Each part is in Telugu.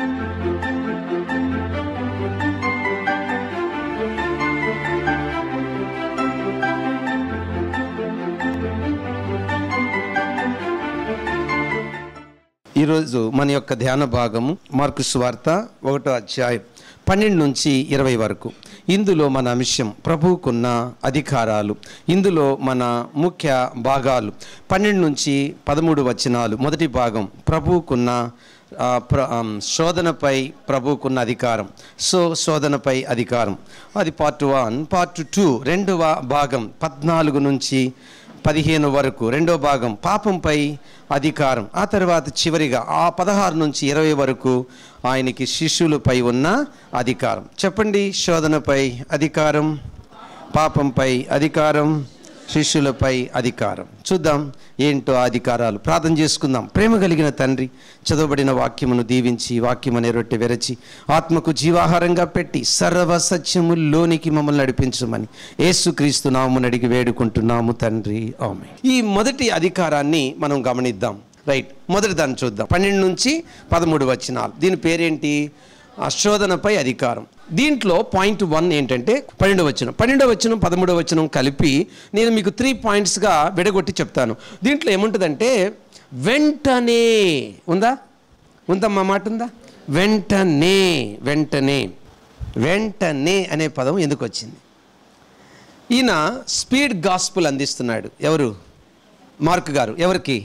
ఈరోజు మన యొక్క ధ్యాన భాగము మార్కు సువార్త ఒకటో అధ్యాయం పన్నెండు నుంచి ఇరవై వరకు ఇందులో మన అంశం ప్రభువుకున్న అధికారాలు ఇందులో మన ముఖ్య భాగాలు పన్నెండు నుంచి పదమూడు వచనాలు మొదటి భాగం ప్రభువుకున్న ఆ, ప్ర ఆమ్, శోధనపై ప్రభువుకున్న అధికారం సో శోధనపై అధికారం అది పార్ట్ వన్ పార్ట్ టూ రెండవ భాగం పద్నాలుగు నుంచి పదిహేను వరకు రెండో భాగం పాపంపై అధికారం ఆ తర్వాత చివరిగా ఆ పదహారు నుంచి ఇరవై వరకు ఆయనకి శిష్యులపై ఉన్న అధికారం చెప్పండి శోధనపై అధికారం పాపంపై అధికారం శిష్యులపై అధికారం చూద్దాం ఏంటో ఆ అధికారాలు ప్రార్థన చేసుకుందాం ప్రేమ కలిగిన తండ్రి చదవబడిన వాక్యమును దీవించి వాక్యం అనే రొట్టె వెరచి ఆత్మకు జీవాహారంగా పెట్టి సర్వ సత్యముల్లోనికి మమ్మల్ని నడిపించమని యేసుక్రీస్తు నామమును అడిగి వేడుకుంటున్నాము తండ్రి ఆమె ఈ మొదటి అధికారాన్ని మనం గమనిద్దాం రైట్ మొదటి దాన్ని చూద్దాం పన్నెండు నుంచి పదమూడు వచనాలు దీని పేరేంటి ఆ శోధనపై అధికారం దీంట్లో పాయింట్ వన్ ఏంటంటే పన్నెండవ వచనం పన్నెండవ వచనం పదమూడవ వచనం కలిపి నేను మీకు త్రీ పాయింట్స్గా విడగొట్టి చెప్తాను దీంట్లో ఏముంటుందంటే వెంటనే ఉందా ఉందమ్మా మాట ఉందా వెంటనే వెంటనే వెంటనే అనే పదం ఎందుకు వచ్చింది ఈయన స్పీడ్ గాస్పుల్ అందిస్తున్నాడు ఎవరు మార్క్ గారు ఎవరికి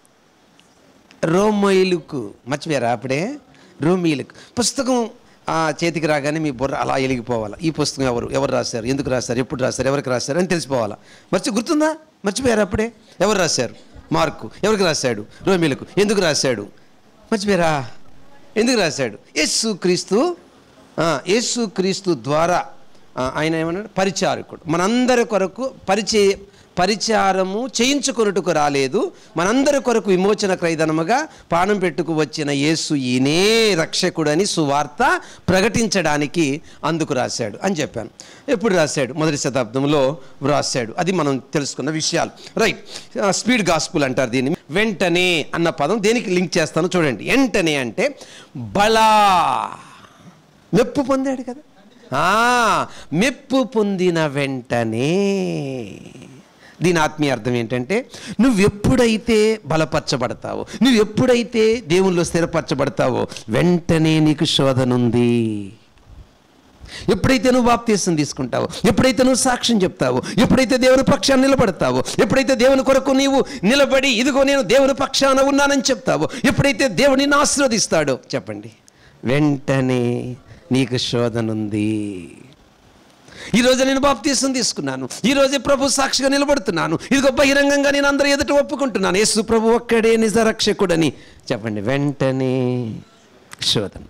రోమోయిలుకు మర్చిపోయారా అప్పుడే రోమీలకు పుస్తకం ఆ చేతికి రాగానే మీ బుర్ర అలా వెలిగిపోవాలి ఈ పుస్తకం ఎవరు ఎవరు రాశారు ఎందుకు రాశారు ఎప్పుడు రాశారు ఎవరికి రాశారు అని తెలిసిపోవాలా మర్చి గుర్తుందా మర్చిపోయారు అప్పుడే ఎవరు రాశారు మార్కు ఎవరికి రాశాడు రోమీలకు ఎందుకు రాశాడు మర్చిపోయారా ఎందుకు రాశాడు యేసు క్రీస్తు ఆ, యేసు క్రీస్తు ద్వారా ఆ, ఆయన ఏమన్నాడు పరిచారకుడు మనందరి కొరకు పరిచయ పరిచారము చేయించుకొనుటకు రాలేదు మనందరి కొరకు విమోచన క్రైదనముగా ప్రాణం పెట్టుకు వచ్చిన యేసు ఈయనే రక్షకుడని సువార్త ప్రకటించడానికి అందుకు రాశాడు అని చెప్పాను ఎప్పుడు రాశాడు మొదటి శతాబ్దంలో రాశాడు అది మనం తెలుసుకున్న విషయాలు రైట్ స్పీడ్ గాస్పుల్ అంటారు దీన్ని వెంటనే అన్న పదం దేనికి లింక్ చేస్తానో చూడండి వెంటనే అంటే బలా మెప్పు పొందాడు కదా ఆ, మెప్పు పొందిన వెంటనే దీని ఆత్మీయ అర్థం ఏంటంటే నువ్వు ఎప్పుడైతే బలపరచబడతావో నువ్వు ఎప్పుడైతే దేవుల్లో స్థిరపరచబడతావో వెంటనే నీకు శోధన ఉంది ఎప్పుడైతే నువ్వు బాప్తీసం తీసుకుంటావో ఎప్పుడైతే నువ్వు సాక్ష్యం చెప్తావో ఎప్పుడైతే దేవుని పక్షాన్ని నిలబడతావో ఎప్పుడైతే దేవుని కొరకు నీవు నిలబడి ఇదిగో నేను దేవుని పక్షాన ఉన్నానని చెప్తావో ఎప్పుడైతే దేవుని నిన్ను ఆశీర్వదిస్తాడో చెప్పండి వెంటనే నీకు శోధన ఉంది ఈరోజు నేను బాప్తీసం తీసుకున్నాను ఈ రోజే ప్రభు సాక్షిగా నిలబడుతున్నాను ఇదిగో బహిరంగంగా నేను అందరి ఎదుట ఒప్పుకుంటున్నాను యేసు ప్రభు ఒక్కడే నిజ రక్షకుడని చెప్పండి వెంటనే శోధన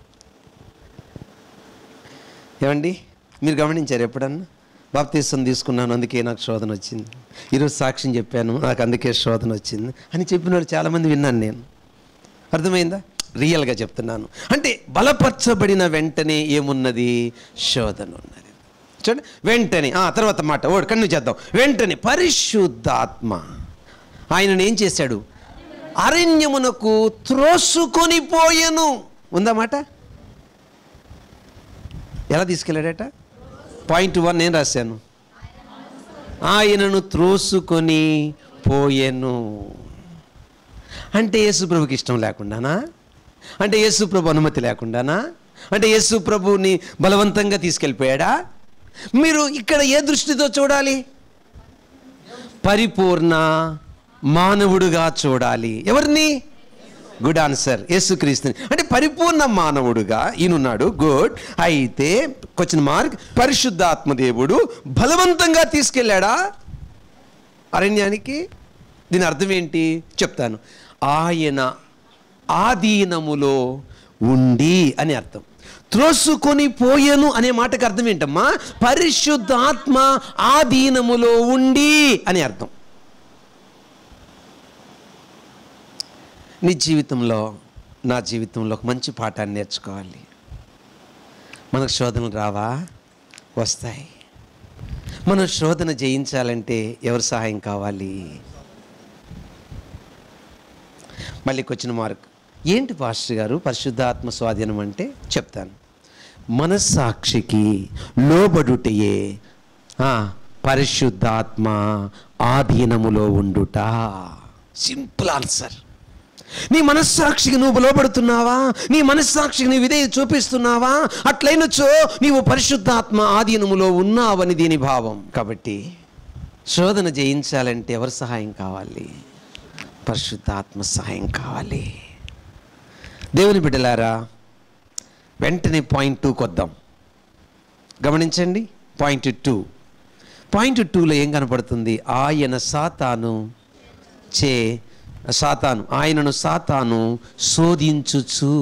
ఏమండి మీరు గమనించారు ఎప్పుడన్నా బాప్తీసం తీసుకున్నాను అందుకే నాకు శోధన వచ్చింది ఈరోజు సాక్ష్యం చెప్పాను నాకు అందుకే శోధన వచ్చింది అని చెప్పిన వాళ్ళు చాలామంది విన్నాను నేను అర్థమైందా రియల్గా చెప్తున్నాను అంటే బలపరచబడిన వెంటనే ఏమున్నది శోధన ఉన్నది చూడండి వెంటనే ఆ తర్వాత మాట ఓడి కన్ను చేద్దాం వెంటనే పరిశుద్ధాత్మ ఆయనను ఏం చేశాడు అరణ్యమునకు త్రోసుకొని పోయెను ఉందా మాట ఎలా తీసుకెళ్ళాడట పాయింట్ వన్ నేను రాశాను ఆయనను త్రోసుకొని పోయెను అంటే యేసుప్రభుకి ఇష్టం లేకుండానా అంటే యేసుప్రభు అనుమతి లేకుండానా అంటే యేసుప్రభుని బలవంతంగా తీసుకెళ్ళిపోయాడా మీరు ఇక్కడ ఏ దృష్టితో చూడాలి పరిపూర్ణ మానవుడుగా చూడాలి ఎవరిని గుడ్ ఆన్సర్ యేసుక్రీస్తుని అంటే పరిపూర్ణ మానవుడుగా ఈయనున్నాడు గుడ్ అయితే క్వశ్చన్ మార్క్ పరిశుద్ధాత్మ దేవుడు బలవంతంగా తీసుకెళ్ళాడా అరణ్యానికి దీని అర్థం ఏంటి చెప్తాను ఆయన ఆధీనములో ఉండి అని అర్థం త్రోసుకొని పోయెను అనే మాటకు అర్థం ఏంటమ్మా పరిశుద్ధాత్మ ఆధీనములో ఉండి అని అర్థం నీ జీవితంలో నా జీవితంలో ఒక మంచి పాఠాన్ని నేర్చుకోవాలి మనకు శోధనలు రావా వస్తాయి మనం శోధన జయించాలంటే ఎవరి సహాయం కావాలి మళ్ళీ క్వశ్చన్ మార్క్ ఏంటి పాస్టర్ గారు పరిశుద్ధాత్మ స్వాధీనం అంటే చెప్తాను మనస్సాక్షికి లోబడుటయే ఆ, పరిశుద్ధాత్మ ఆధీనములో ఉండుట సింపుల్ ఆన్సర్ నీ మనస్సాక్షికి నువ్వు లోబడుతున్నావా నీ మనస్సాక్షికి నీ విధేయ చూపిస్తున్నావా అట్లయినచో నీవు పరిశుద్ధాత్మ ఆధీనములో ఉన్నావని దీని భావం కాబట్టి శోధన జయించాలంటే ఎవరి సహాయం కావాలి పరిశుద్ధాత్మ సహాయం కావాలి దేవుని బిడ్డలారా వెంటనే పాయింట్ టూకి వద్దాం గమనించండి పాయింట్ టూ పాయింట్ టూలో ఏం కనపడుతుంది ఆయన సాతాను చే సాతాను ఆయనను సాతాను శోధించుచు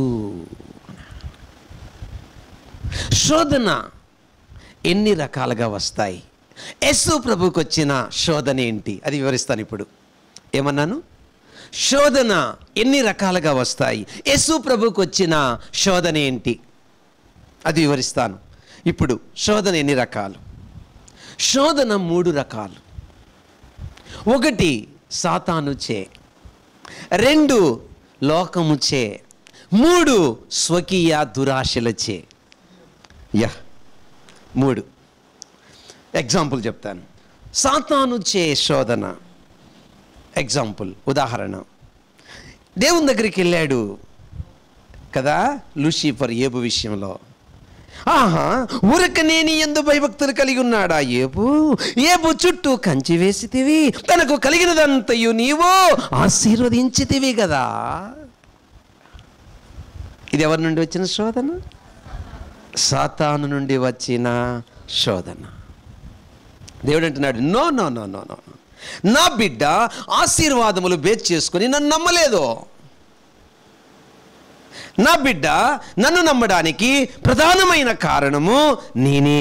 శోధన ఎన్ని రకాలుగా వస్తాయి యస్సు ప్రభుకి వచ్చిన శోధన ఏంటి అది వివరిస్తాను ఇప్పుడు ఏమన్నాను శోధన ఎన్ని రకాలుగా వస్తాయి యస్సు ప్రభుకి వచ్చిన శోధన ఏంటి అది వివరిస్తాను ఇప్పుడు శోధన ఎన్ని రకాలు శోధన మూడు రకాలు ఒకటి సాతాను చే రెండు లోకము చే మూడు స్వకీయ దురాశలచే యా మూడు ఎగ్జాంపుల్ చెప్తాను సాతాను చే శోధన ఎగ్జాంపుల్ ఉదాహరణ దేవుని దగ్గరికి వెళ్ళాడు కదా లూసిఫర్ ఏబు విషయంలో ఆహా ఉరకనేని ఎందు భయభక్తులు కలిగి ఉన్నాడా ఏబు ఏబు చుట్టూ కంచి వేసితివి తనకు కలిగినదంతయు నీవు ఆశీర్వదించితివి కదా ఇది ఎవరి నుండి వచ్చిన శోధన సాతాను నుండి వచ్చిన శోధన దేవుడు అంటున్నాడు no no no no no నా బిడ్డ ఆశీర్వాదములు బేచ్ చేసుకుని నన్ను నమ్మలేదు నా బిడ్డ నన్ను నమ్మడానికి ప్రధానమైన కారణము నేనే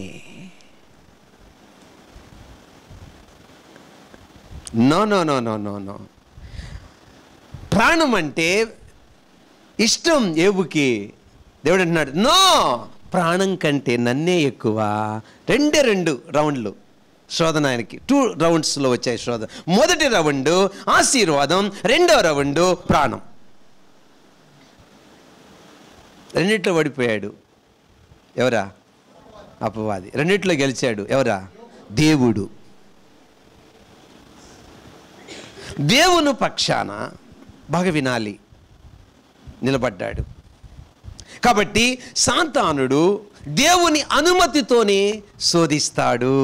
no no no no no no ప్రాణం అంటే ఇష్టం ఏబుకి దేవుడు అంటున్నాడు నో ప్రాణం కంటే నన్నే ఎక్కువ రెండే రెండు రౌండ్లు శోధన ఆయనకి టూ రౌండ్స్లో వచ్చాయి శోధన మొదటి రౌండ్ ఆశీర్వాదం రెండో రౌండ్ ప్రాణం రెండిట్లో ఓడిపోయాడు ఎవరా అపవాది రెండిట్లో గెలిచాడు ఎవరా దేవుడు దేవుని పక్షాన బాగా వినాలి నిలబడ్డాడు కాబట్టి సాంతానుడు దేవుని అనుమతితోనే శోధిస్తాడు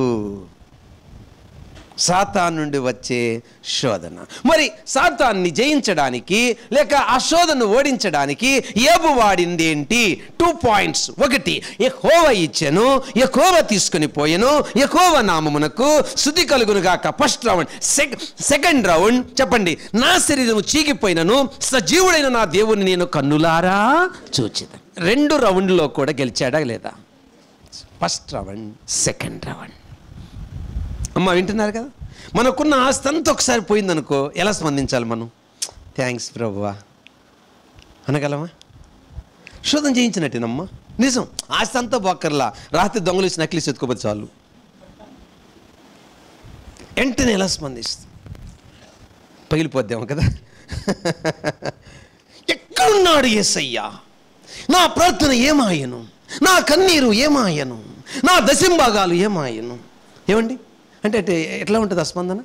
సాతాన్ నుండి వచ్చే శోధన మరి సాతాన్ని జయించడానికి లేక ఆ శోధను ఓడించడానికి ఏబు వాడింది ఏంటి టూ పాయింట్స్ ఒకటి ఎకోవ ఇచ్చెను ఎకోవ తీసుకుని పోయెను ఎకోవ నామమునకు శుద్ధి కలుగును గాక ఫస్ట్ రౌండ్ సెకండ్ రౌండ్ చెప్పండి నా శరీరము చీకిపోయినను సజీవుడైన నా దేవుని నేను కన్నులారా చూచిద రెండు రౌండ్లో కూడా గెలిచాడా లేదా ఫస్ట్ రౌండ్ సెకండ్ రౌండ్ అమ్మ వింటున్నారు కదా మనకున్న ఆస్తి అంతా ఒకసారి పోయిందనుకో ఎలా స్పందించాలి మనం థ్యాంక్స్ ప్రభువా అనగలమా శోధన చేయించినట్టేనమ్మా నిజం ఆస్తి అంతా బొక్కర్లా రాత్రి దొంగలు ఇచ్చి నకిలీస్ ఎత్తుకోపోతే చాలు వెంటనే ఎలా స్పందిస్తుంది పగిలిపోద్దాము కదా ఎక్కడున్నాడు ఏసయ్యా నా ప్రార్థన ఏమాయను నా కన్నీరు ఏమాయను నా దశంభాగాలు ఏమాయను ఏమండి అంటే అంటే ఎట్లా ఉంటుంది ఆ స్పందన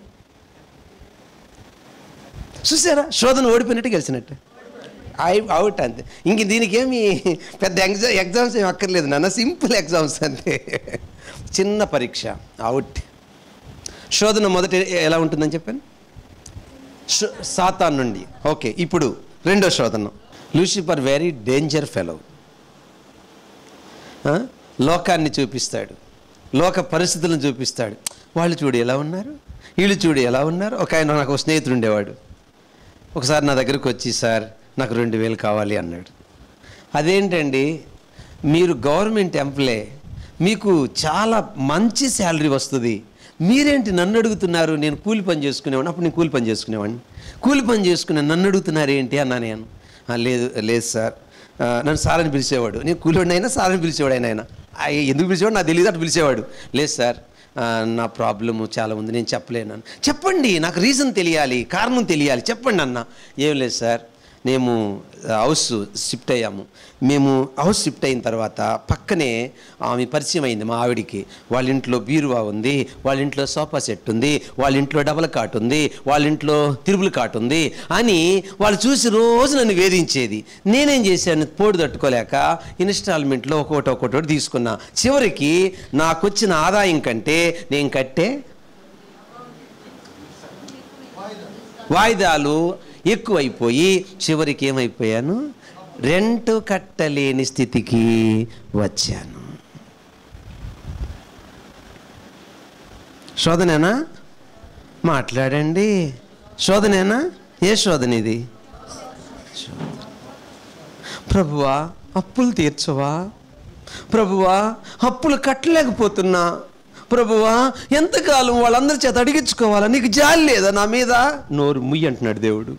చూసారా శోధన ఓడిపోయినట్టు గెలిచినట్టు ఐ అవుట్ అంతే ఇంక దీనికి ఏమి పెద్ద ఎగ్జామ్ ఎగ్జామ్స్ ఏమి అక్కర్లేదు నాన్న సింపుల్ ఎగ్జామ్స్ అంతే చిన్న పరీక్ష అవుట్ శోధన మొదట ఎలా ఉంటుందని చెప్పాను శో- సాతాన్ నుండి ఓకే ఇప్పుడు రెండో శోధన లూసిఫర్ వెరీ డేంజర్ ఫెలో లోకాన్ని చూపిస్తాడు లోక పరిస్థితులను చూపిస్తాడు వాళ్ళు చూడు ఎలా ఉన్నారు వీళ్ళు చూడు ఎలా ఉన్నారు ఒక ఆయన నాకు ఒక స్నేహితుడు ఉండేవాడు ఒకసారి నా దగ్గరకు వచ్చి సార్ నాకు రెండు వేలు కావాలి అన్నాడు అదేంటండి మీరు గవర్నమెంట్ ఎంప్లాయ్ మీకు చాలా మంచి శాలరీ వస్తుంది మీరేంటి నన్ను అడుగుతున్నారు నేను కూలి పని చేసుకునేవాడిని అప్పుడు నేను కూలి పని చేసుకునేవాడిని కూలి పని చేసుకునే నన్ను అడుగుతున్నారు ఏంటి అన్నా నేను "ఆ, లేదు లేదు సార్ ఆ, నన్ను సార్ అని పిలిచేవాడు నేను కూలివాడిని అయినా సార్ అని పిలిచేవాడు ఆయన ఆయన ఆ, ఎందుకు పిలిచేవాడు నాకు తెలియదు అటు పిలిచేవాడు లేదు సార్ ఆ, నా ప్రాబ్లము చాలా ఉంది నేను చెప్పలేను చెప్పండి నాకు రీజన్ తెలియాలి కారణం తెలియాలి చెప్పండి అన్న ఏం లేదు సార్ మేము హౌస్ షిఫ్ట్ అయ్యాము మేము హౌస్ షిఫ్ట్ అయిన తర్వాత పక్కనే ఆమె పరిచయం అయింది మా ఆవిడికి వాళ్ళ ఇంట్లో బీరువా ఉంది వాళ్ళ ఇంట్లో సోఫా సెట్ ఉంది వాళ్ళ ఇంట్లో డబల్ కాట్ ఉంది వాళ్ళ ఇంట్లో తిరుపుల కాట్ ఉంది అని వాళ్ళు చూసి రోజు నన్ను వేధించేది నేనేం చేశాను పోటు తట్టుకోలేక ఇన్స్టాల్మెంట్లో ఒక్కొక్కటి ఒక్కొక్కటి తీసుకున్నా చివరికి నాకు వచ్చిన ఆదాయం కంటే నేను కట్టే వాయిదాలు ఎక్కువైపోయి చివరికి ఏమైపోయాను రెంట్ కట్టలేని స్థితికి వచ్చాను శోధనేనా మాట్లాడండి శోధనేనా ఏ శోధన ఇది శోధన. ప్రభువా అప్పులు తీర్చవా ప్రభువా అప్పులు కట్టలేకపోతున్నా ప్రభువా ఎంతకాలం వాళ్ళందరి చేత అడిగించుకోవాలా నీకు జాలి లేదా నా మీద నోరు ముయ్యి అంటున్నాడు దేవుడు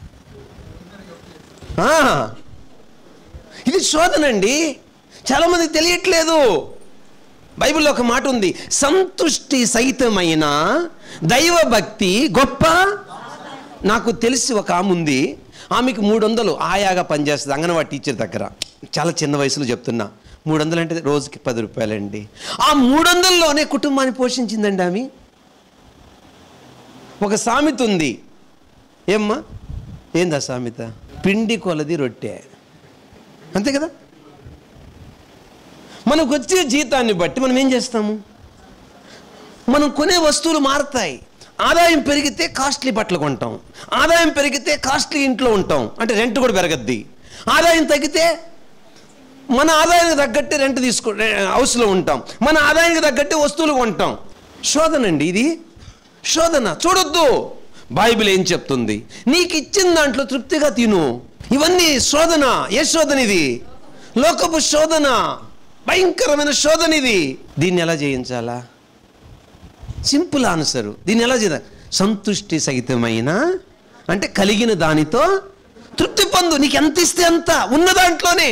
ఆ, ఇది శోధనండి చాలామందికి తెలియట్లేదు బైబిల్లో ఒక మాట ఉంది సంతుష్టి సహితమైన దైవభక్తి గొప్ప నాకు తెలిసి ఒక ఆమె ఉంది ఆమెకి మూడు వందలు ఆయాగా పనిచేస్తుంది అంగన్వాడీ టీచర్ దగ్గర చాలా చిన్న వయసులో చెప్తున్నా మూడు వందలు అంటే రోజుకి పది రూపాయలండి ఆ మూడు వందల్లోనే కుటుంబాన్ని పోషించిందండి ఆమె ఒక సామెత ఉంది ఏమ్మా ఏందా సామెత పిండి కొలది రొట్టె అంతే కదా మనకు వచ్చే జీతాన్ని బట్టి మనం ఏం చేస్తాము మనం కొనే వస్తువులు మారుతాయి ఆదాయం పెరిగితే కాస్ట్లీ బట్టలు కొంటాం ఆదాయం పెరిగితే కాస్ట్లీ ఇంట్లో ఉంటాం అంటే రెంట్ కూడా పెరగద్ది ఆదాయం తగ్గితే మన ఆదాయానికి తగ్గట్టే రెంట్ తీసుకో హౌస్లో ఉంటాం మన ఆదాయానికి తగ్గట్టే వస్తువులు కొంటాం శోధన అండి ఇది శోధన చూడొద్దు బైబిల్ ఏం చెప్తుంది నీకు ఇచ్చిన దాంట్లో తృప్తిగా తిను ఇవన్నీ శోధన ఏ శోధన ఇది లోకపు శోధన భయంకరమైన శోధన ఇది దీన్ని ఎలా జయించాలా సింపుల్ ఆన్సరు దీన్ని ఎలా చేద్దాం సంతుష్టి సహితమైన అంటే కలిగిన దానితో తృప్తి పొందు నీకు ఎంత ఇస్తే అంత ఉన్న దాంట్లోనే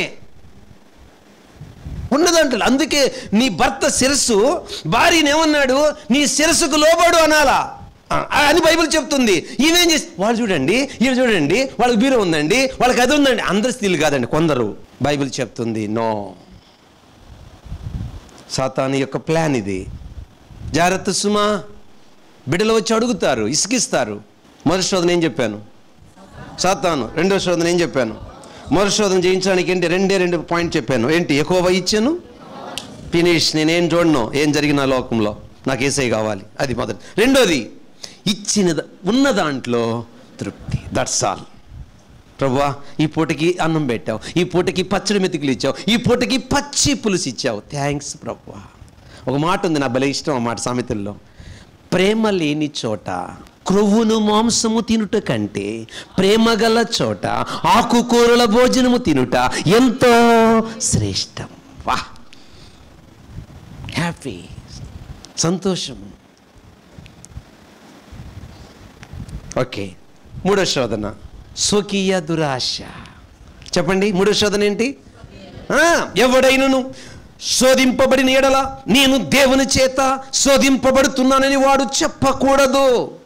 ఉన్న దాంట్లో అందుకే నీ భర్త శిరస్సు భార్యని ఏమన్నాడు నీ శిరస్సుకు లోబడు అనాలా ఆ, అని బైబిల్ చెప్తుంది ఈమెం చేసి వాళ్ళు చూడండి వీళ్ళు చూడండి వాళ్ళకి బీరో ఉందండి వాళ్ళకి అది ఉందండి అందరి స్త్రీలు కాదండి కొందరు బైబిల్ చెప్తుంది నో సాతాను యొక్క ప్లాన్ ఇది జాగ్రత్త సుమా బిడ్డలు వచ్చి అడుగుతారు ఇసుకిస్తారు మొదటి శోధన ఏం చెప్పాను సాతాను రెండో శోధన ఏం చెప్పాను మొదటి శోధన జయించడానికి ఏంటి రెండే రెండు పాయింట్ చెప్పాను ఏంటి ఎక్కువ ఇచ్చాను ఫినిష్ నేనేం చూడను ఏం జరిగిన లోకంలో నాకు ఏసై కావాలి అది మొదటి రెండోది ఇచ్చిన ద- ఉన్న దాంట్లో తృప్తి దట్స్ ఆల్ ప్రభువా ఈ పూటకి అన్నం పెట్టావు ఈ పూటకి పచ్చడి మెతుకులు ఇచ్చావు ఈ పూటకి పచ్చి పులుసు ఇచ్చావు థ్యాంక్స్ ప్రభువా ఒక మాట ఉంది నా భలే ఇష్టం ఆ మాట సామెతల్లో ప్రేమ లేని చోట క్రొవ్వును మాంసము తినుట కంటే ప్రేమ గల చోట ఆకుకూరల భోజనము తినుట ఎంతో శ్రేష్టం వా హ్యాపీ సంతోషము ఓకే మూడో శోధన స్వకీయ దురాశ చెప్పండి మూడో శోధన ఏంటి ఆ, ఎవడైనను శోధింపబడిన ఎడల నేను దేవుని చేత శోధింపబడుతున్నానని వాడు చెప్పకూడదు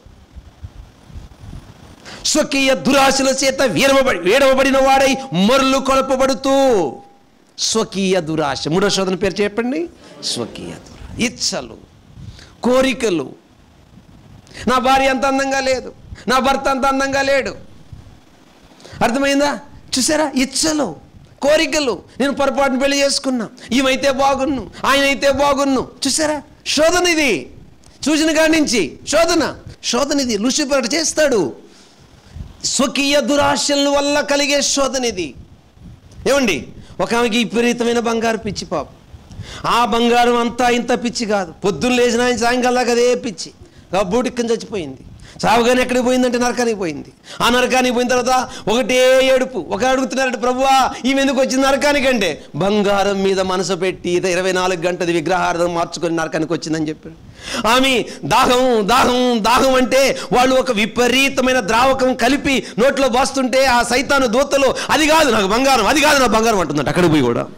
స్వకీయ దురాశల చేత వీరవబడి వేడవబడిన వాడై మరులు కొలపబడుతూ స్వకీయ దురాశ మూడో శోధన పేరు చెప్పండి స్వకీయ దురాశ ఇచ్చలు కోరికలు నా భార్య అంత అందంగా లేదు నా భర్త అంత అందంగా లేడు అర్థమైందా చూసారా ఇచ్చలు కోరికలు నేను పొరపాటున పెళ్లి చేసుకున్నా ఈమెయితే బాగున్ను ఆయన అయితే బాగున్ను చూసారా శోధన ఇది చూసిన కాడి నుంచి శోధన శోధన ఇది లూసిఫర్ చేస్తాడు స్వకీయ దురాశల వల్ల కలిగే శోధన ఇది ఏమండి ఒక ఆమెకి విపరీతమైన బంగారు పిచ్చి పాప ఆ బంగారం అంతా ఇంత పిచ్చి కాదు పొద్దున్న లేచిన ఆయన సాయంకాలం దాకా అదే పిచ్చి బూటిక్కని చచ్చిపోయింది సావుగానే ఎక్కడికి పోయిందంటే నరకానికి పోయింది ఆ నరకానికి పోయిన తర్వాత ఒకటే ఏడుపు ఒక అడుగుతున్నారంటే ప్రభువా ఈమె ఎందుకు వచ్చింది నరకానికి అంటే బంగారం మీద మనసు పెట్టి ఇత ఇరవై నాలుగు గంటది విగ్రహార్థం మార్చుకొని నరకానికి వచ్చిందని చెప్పాడు ఆమె దాహం దాహం దాహం అంటే వాళ్ళు ఒక విపరీతమైన ద్రావకం కలిపి నోట్లో పోస్తుంటే ఆ సైతాను దూతలు అది కాదు నాకు బంగారం అది కాదు నా బంగారం అంటుందంట అక్కడికి పోయి కూడా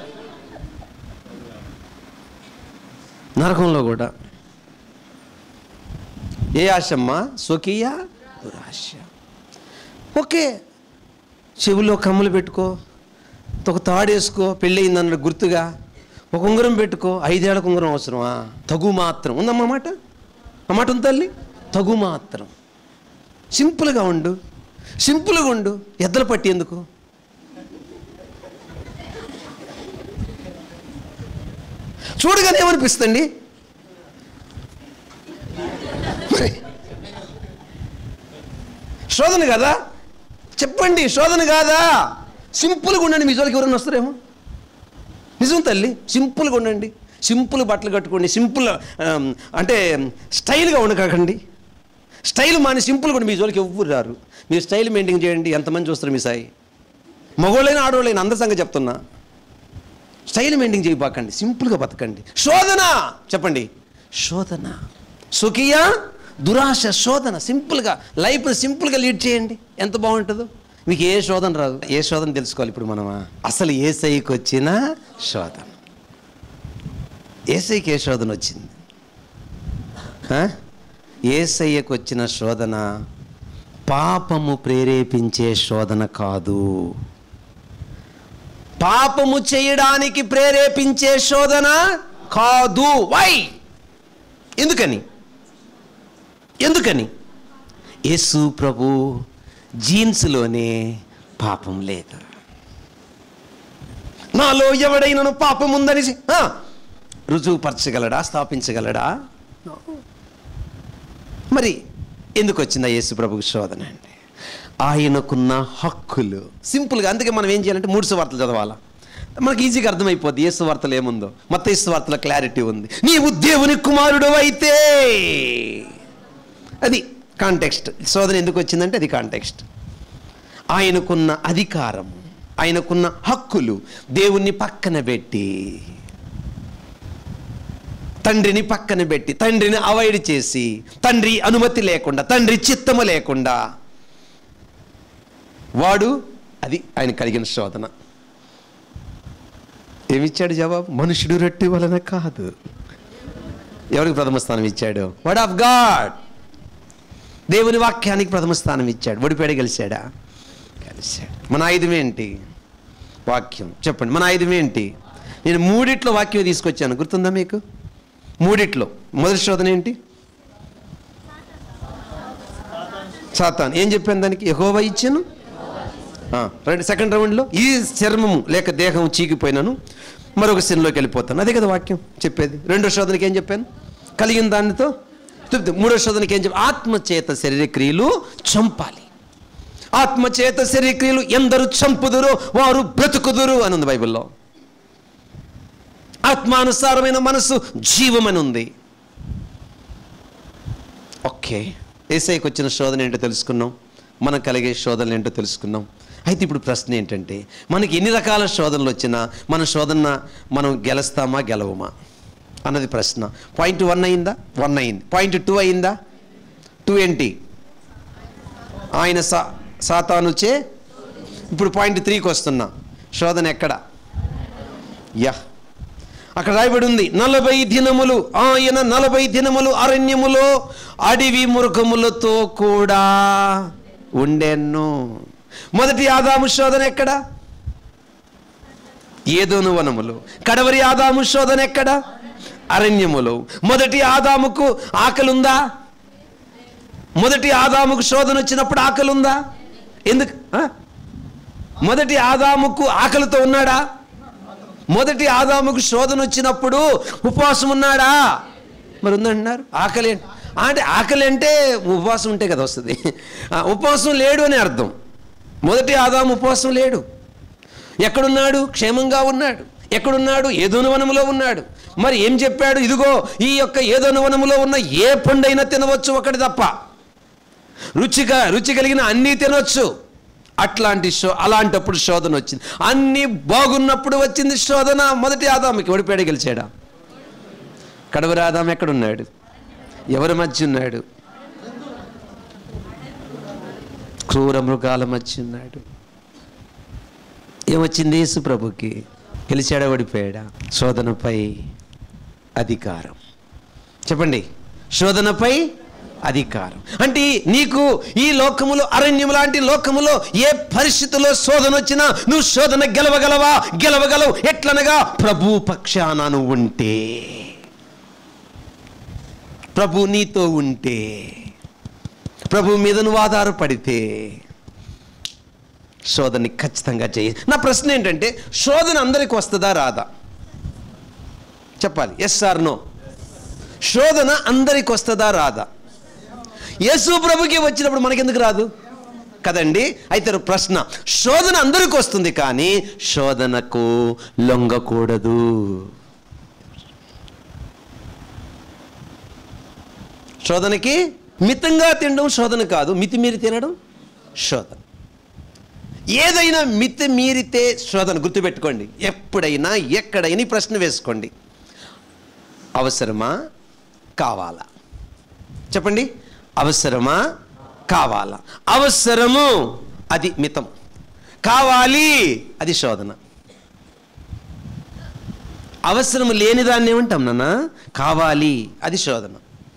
నరకంలో కూడా ఏ ఆశమ్మా స్వకీయ దురాశ ఓకే చెవుల్లో కమ్మలు పెట్టుకో ఒక తాడు వేసుకో పెళ్ళయిందన్న గుర్తుగా ఒక ఉంగరం పెట్టుకో ఐదేళ్లకు ఉంగరం అవసరమా తగు మాత్రం ఉందమ్మా మాట ఆ మాట ఉంది తల్లి తగు మాత్రం సింపుల్గా ఉండు సింపుల్గా ఉండు ఎద్దలు పట్టి ఎందుకు చూడగానే ఏమనిపిస్తుంది మరి శోధన కదా చెప్పండి శోధన కాదా సింపుల్గా ఉండండి మీ జోలికి ఎవరైనా వస్తారేమో నిజం తల్లి సింపుల్గా ఉండండి సింపుల్ బట్టలు కట్టుకోండి సింపుల్ ఆమ్, అంటే స్టైల్గా ఉండకండి స్టైల్ మాని సింపుల్గా ఉండి మీ జోలికి ఎవ్వరు రారు మీరు స్టైల్ మెయింటైన్ చేయండి ఎంతమంది చూస్తారు మీ సాయి మగోళ్ళైనా ఆడవాళ్ళైనా అందరి సంగతి చెప్తున్నా స్టైల్ మెయింటైన్ చేయబాకండి సింపుల్గా బతకండి శోధన చెప్పండి శోధన సుఖియ దురాశ శోధన సింపుల్గా లైఫ్ని సింపుల్గా లీడ్ చేయండి ఎంత బాగుంటుందో మీకు ఏ శోధన రాదు ఏ శోధన తెలుసుకోవాలి ఇప్పుడు మనమా అసలు ఏ సైకి వచ్చిన శోధన ఏసైకి ఏ శోధన వచ్చింది ఆ? ఏసయ్యకు వచ్చిన శోధన పాపము ప్రేరేపించే శోధన కాదు పాపము చేయడానికి ప్రేరేపించే శోధన కాదు వై ఎందుకని ఎందుకని యేసు ప్రభు జీన్స్లోనే పాపం లేదు నాలో ఎవడైనను పాపం ఉందని ఆ, రుజువుపరచగలడా స్థాపించగలడా మరి ఎందుకు వచ్చిందా యేసు ప్రభుకి శోధన అండి ఆయనకున్న హక్కులు సింపుల్గా అందుకే మనం ఏం చేయాలంటే మూడు సువార్తలు చదవాలా మనకి ఈజీగా అర్థమైపోద్ది యేసు వార్తలు ఏముందో మొత్తం యేసు వార్తల క్లారిటీ ఉంది నీవు దేవుని కుమారుడు అయితే అది కాంటెక్స్ట్ శోధన ఎందుకు వచ్చిందంటే అది కాంటెక్స్ట్ ఆయనకున్న అధికారం ఆయనకున్న హక్కులు దేవుణ్ణి పక్కన పెట్టి తండ్రిని పక్కన పెట్టి తండ్రిని అవాయిడ్ చేసి తండ్రి అనుమతి లేకుండా తండ్రి చిత్తము లేకుండా వాడు అది ఆయన కలిగిన శోధన ఏమిచ్చాడు జవాబు మనుషుడు రొట్టె వలన కాదు ఎవరికి ప్రథమ స్థానం ఇచ్చాడు వర్డ్ ఆఫ్ గాడ్ దేవుని వాక్యానికి ప్రథమ స్థానం ఇచ్చాడు ఒడిపేడ గెలిచాడా కలిశాడు మన ఆయుధం ఏంటి వాక్యం చెప్పండి మన ఆయుధం ఏంటి నేను మూడిట్లో వాక్యం తీసుకొచ్చాను గుర్తుందా మీకు మూడిట్లో మొదటి శోధన ఏంటి సాతాన్ ఏం చెప్పాను దానికి ఎహోవా ఇచ్చాను ఆ, రెండు సెకండ్ రౌండ్లో ఈ చర్మము లేక దేహం చీకిపోయినాను మరొక సిన్లోకి వెళ్ళిపోతాను అదే కదా వాక్యం చెప్పేది రెండో శోధనకి ఏం చెప్పాను కలిగిన దానితో తృప్తి మూడో శోధనకి ఏం చెప్పి ఆత్మచేత శరీర క్రియలు చంపాలి ఆత్మచేత శరీర క్రియలు ఎందరు చంపుదురో వారు బ్రతుకుదురు అని ఉంది బైబిల్లో ఆత్మానుసారమైన మనసు జీవమని ఉంది ఓకే ఏసైకి వచ్చిన శోధన ఏంటో తెలుసుకున్నాం మనకు కలిగే శోధనలు ఏంటో తెలుసుకున్నాం అయితే ఇప్పుడు ప్రశ్న ఏంటంటే మనకి ఎన్ని రకాల శోధనలు వచ్చినా మన శోధన మనం గెలుస్తామా గెలవమా అన్నది ప్రశ్న పాయింట్ వన్ అయిందా వన్ అయింది పాయింట్ టూ అయిందా టూ ఏంటి ఆయన సా సాతానుచే ఇప్పుడు పాయింట్ త్రీకి వస్తున్నా శోధన ఎక్కడ యా అక్కడ రాయబడి ఉంది నలభై దినములు ఆయన నలభై దినములు అరణ్యములో అడవి మృగములతో కూడా ఉండెను మొదటి ఆదాము శోధన ఎక్కడ ఏదోను వనములు కడవరి ఆదాము శోధన ఎక్కడ అరణ్యములు మొదటి ఆదాముకు ఆకలి ఉందా మొదటి ఆదాముకు శోధన వచ్చినప్పుడు ఆకలి ఉందా ఎందుకు ఆ? మొదటి ఆదాముకు ఆకలితో ఉన్నాడా మొదటి ఆదాముకు శోధన వచ్చినప్పుడు ఉపవాసం ఉన్నాడా మరి ఉందంటున్నారు ఆకలి ఏంటి? అంటే ఆకలి అంటే ఉపవాసం ఉంటే కదా వస్తుంది ఆ, ఉపవాసం లేడు అని అర్థం మొదటి ఆదాము ఉపవాసం లేడు ఎక్కడున్నాడు క్షేమంగా ఉన్నాడు ఎక్కడున్నాడు ఏదోను వనములో ఉన్నాడు మరి ఏం చెప్పాడు ఇదిగో ఈ యొక్క ఏదోను వనములో ఉన్న ఏ పండైనా తినవచ్చు ఒకటి తప్ప రుచిగా రుచి కలిగిన అన్నీ తినొచ్చు అట్లాంటి శో అలాంటప్పుడు శోధన వచ్చింది అన్నీ బాగున్నప్పుడు వచ్చింది శోధన మొదటి ఆదాముకి ఓడిపోయాడు గెలిచాడా కడవరి ఆదాం ఎక్కడున్నాడు ఎవరి మధ్య ఉన్నాడు క్రూర మృగాల మధ్య ఉన్నాడు ఏమొచ్చింది యేసు ప్రభుకి గెలిచాడా ఓడిపోయాడా శోధనపై అధికారం చెప్పండి శోధనపై అధికారం అంటే నీకు ఈ లోకములో అరణ్యం లాంటి లోకములో ఏ పరిస్థితుల్లో శోధన వచ్చినా నువ్వు శోధన గెలవగలవా గెలవగలవు ఎట్లనగా ప్రభు పక్షాన నువ్వు ఉంటే ప్రభు నీతో ఉంటే ప్రభు మీద నువ్వు ఆధారపడితే శోధనని ఖచ్చితంగా చేయి నా ప్రశ్న ఏంటంటే శోధన అందరికి వస్తుందా రాదా చెప్పాలి ఎస్ ఆర్ నో శోధన అందరికి వస్తుందా రాదా యేసు ప్రభుకి వచ్చినప్పుడు మనకెందుకు రాదు కదండి అయితే ప్రశ్న శోధన అందరికి వస్తుంది కానీ శోధనకు లొంగకూడదు శోధనకి మితంగా తినడం శోధన కాదు మితిమీరి తినడం శోధన ఏదైనా మితి మీరితే శోధన గుర్తుపెట్టుకోండి ఎప్పుడైనా ఎక్కడైనా ఈ ప్రశ్న వేసుకోండి అవసరమా కావాలా చెప్పండి అవసరమా కావాలా అవసరము అది మితం కావాలి అది శోధన అవసరం లేని దాన్ని ఏమంటాం నాన్న కావాలి అది శోధన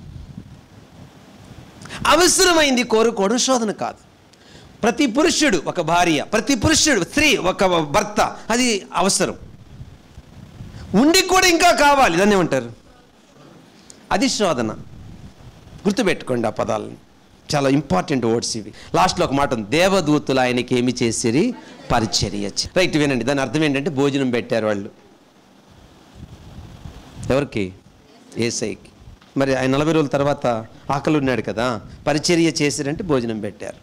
అవసరమైంది కోరుకోవడం శోధన కాదు ప్రతి పురుషుడు ఒక భార్య ప్రతి పురుషుడు స్త్రీ ఒక భర్త అది అవసరం ఉండి కూడా ఇంకా కావాలి దాన్ని ఏమంటారు అది శోధన గుర్తుపెట్టుకోండి ఆ పదాలని చాలా ఇంపార్టెంట్ వర్డ్స్ ఇవి లాస్ట్లో ఒక మాట ఉంది దేవదూతులు ఆయనకి ఏమి చేసిరి పరిచర్య చే- రైట్ వినండి దాని అర్థం ఏంటంటే భోజనం పెట్టారు వాళ్ళు ఎవరికి ఏసైకి మరి ఆయన నలభై రోజుల తర్వాత ఆకలి ఉన్నాడు కదా పరిచర్య చేసిరంటే భోజనం పెట్టారు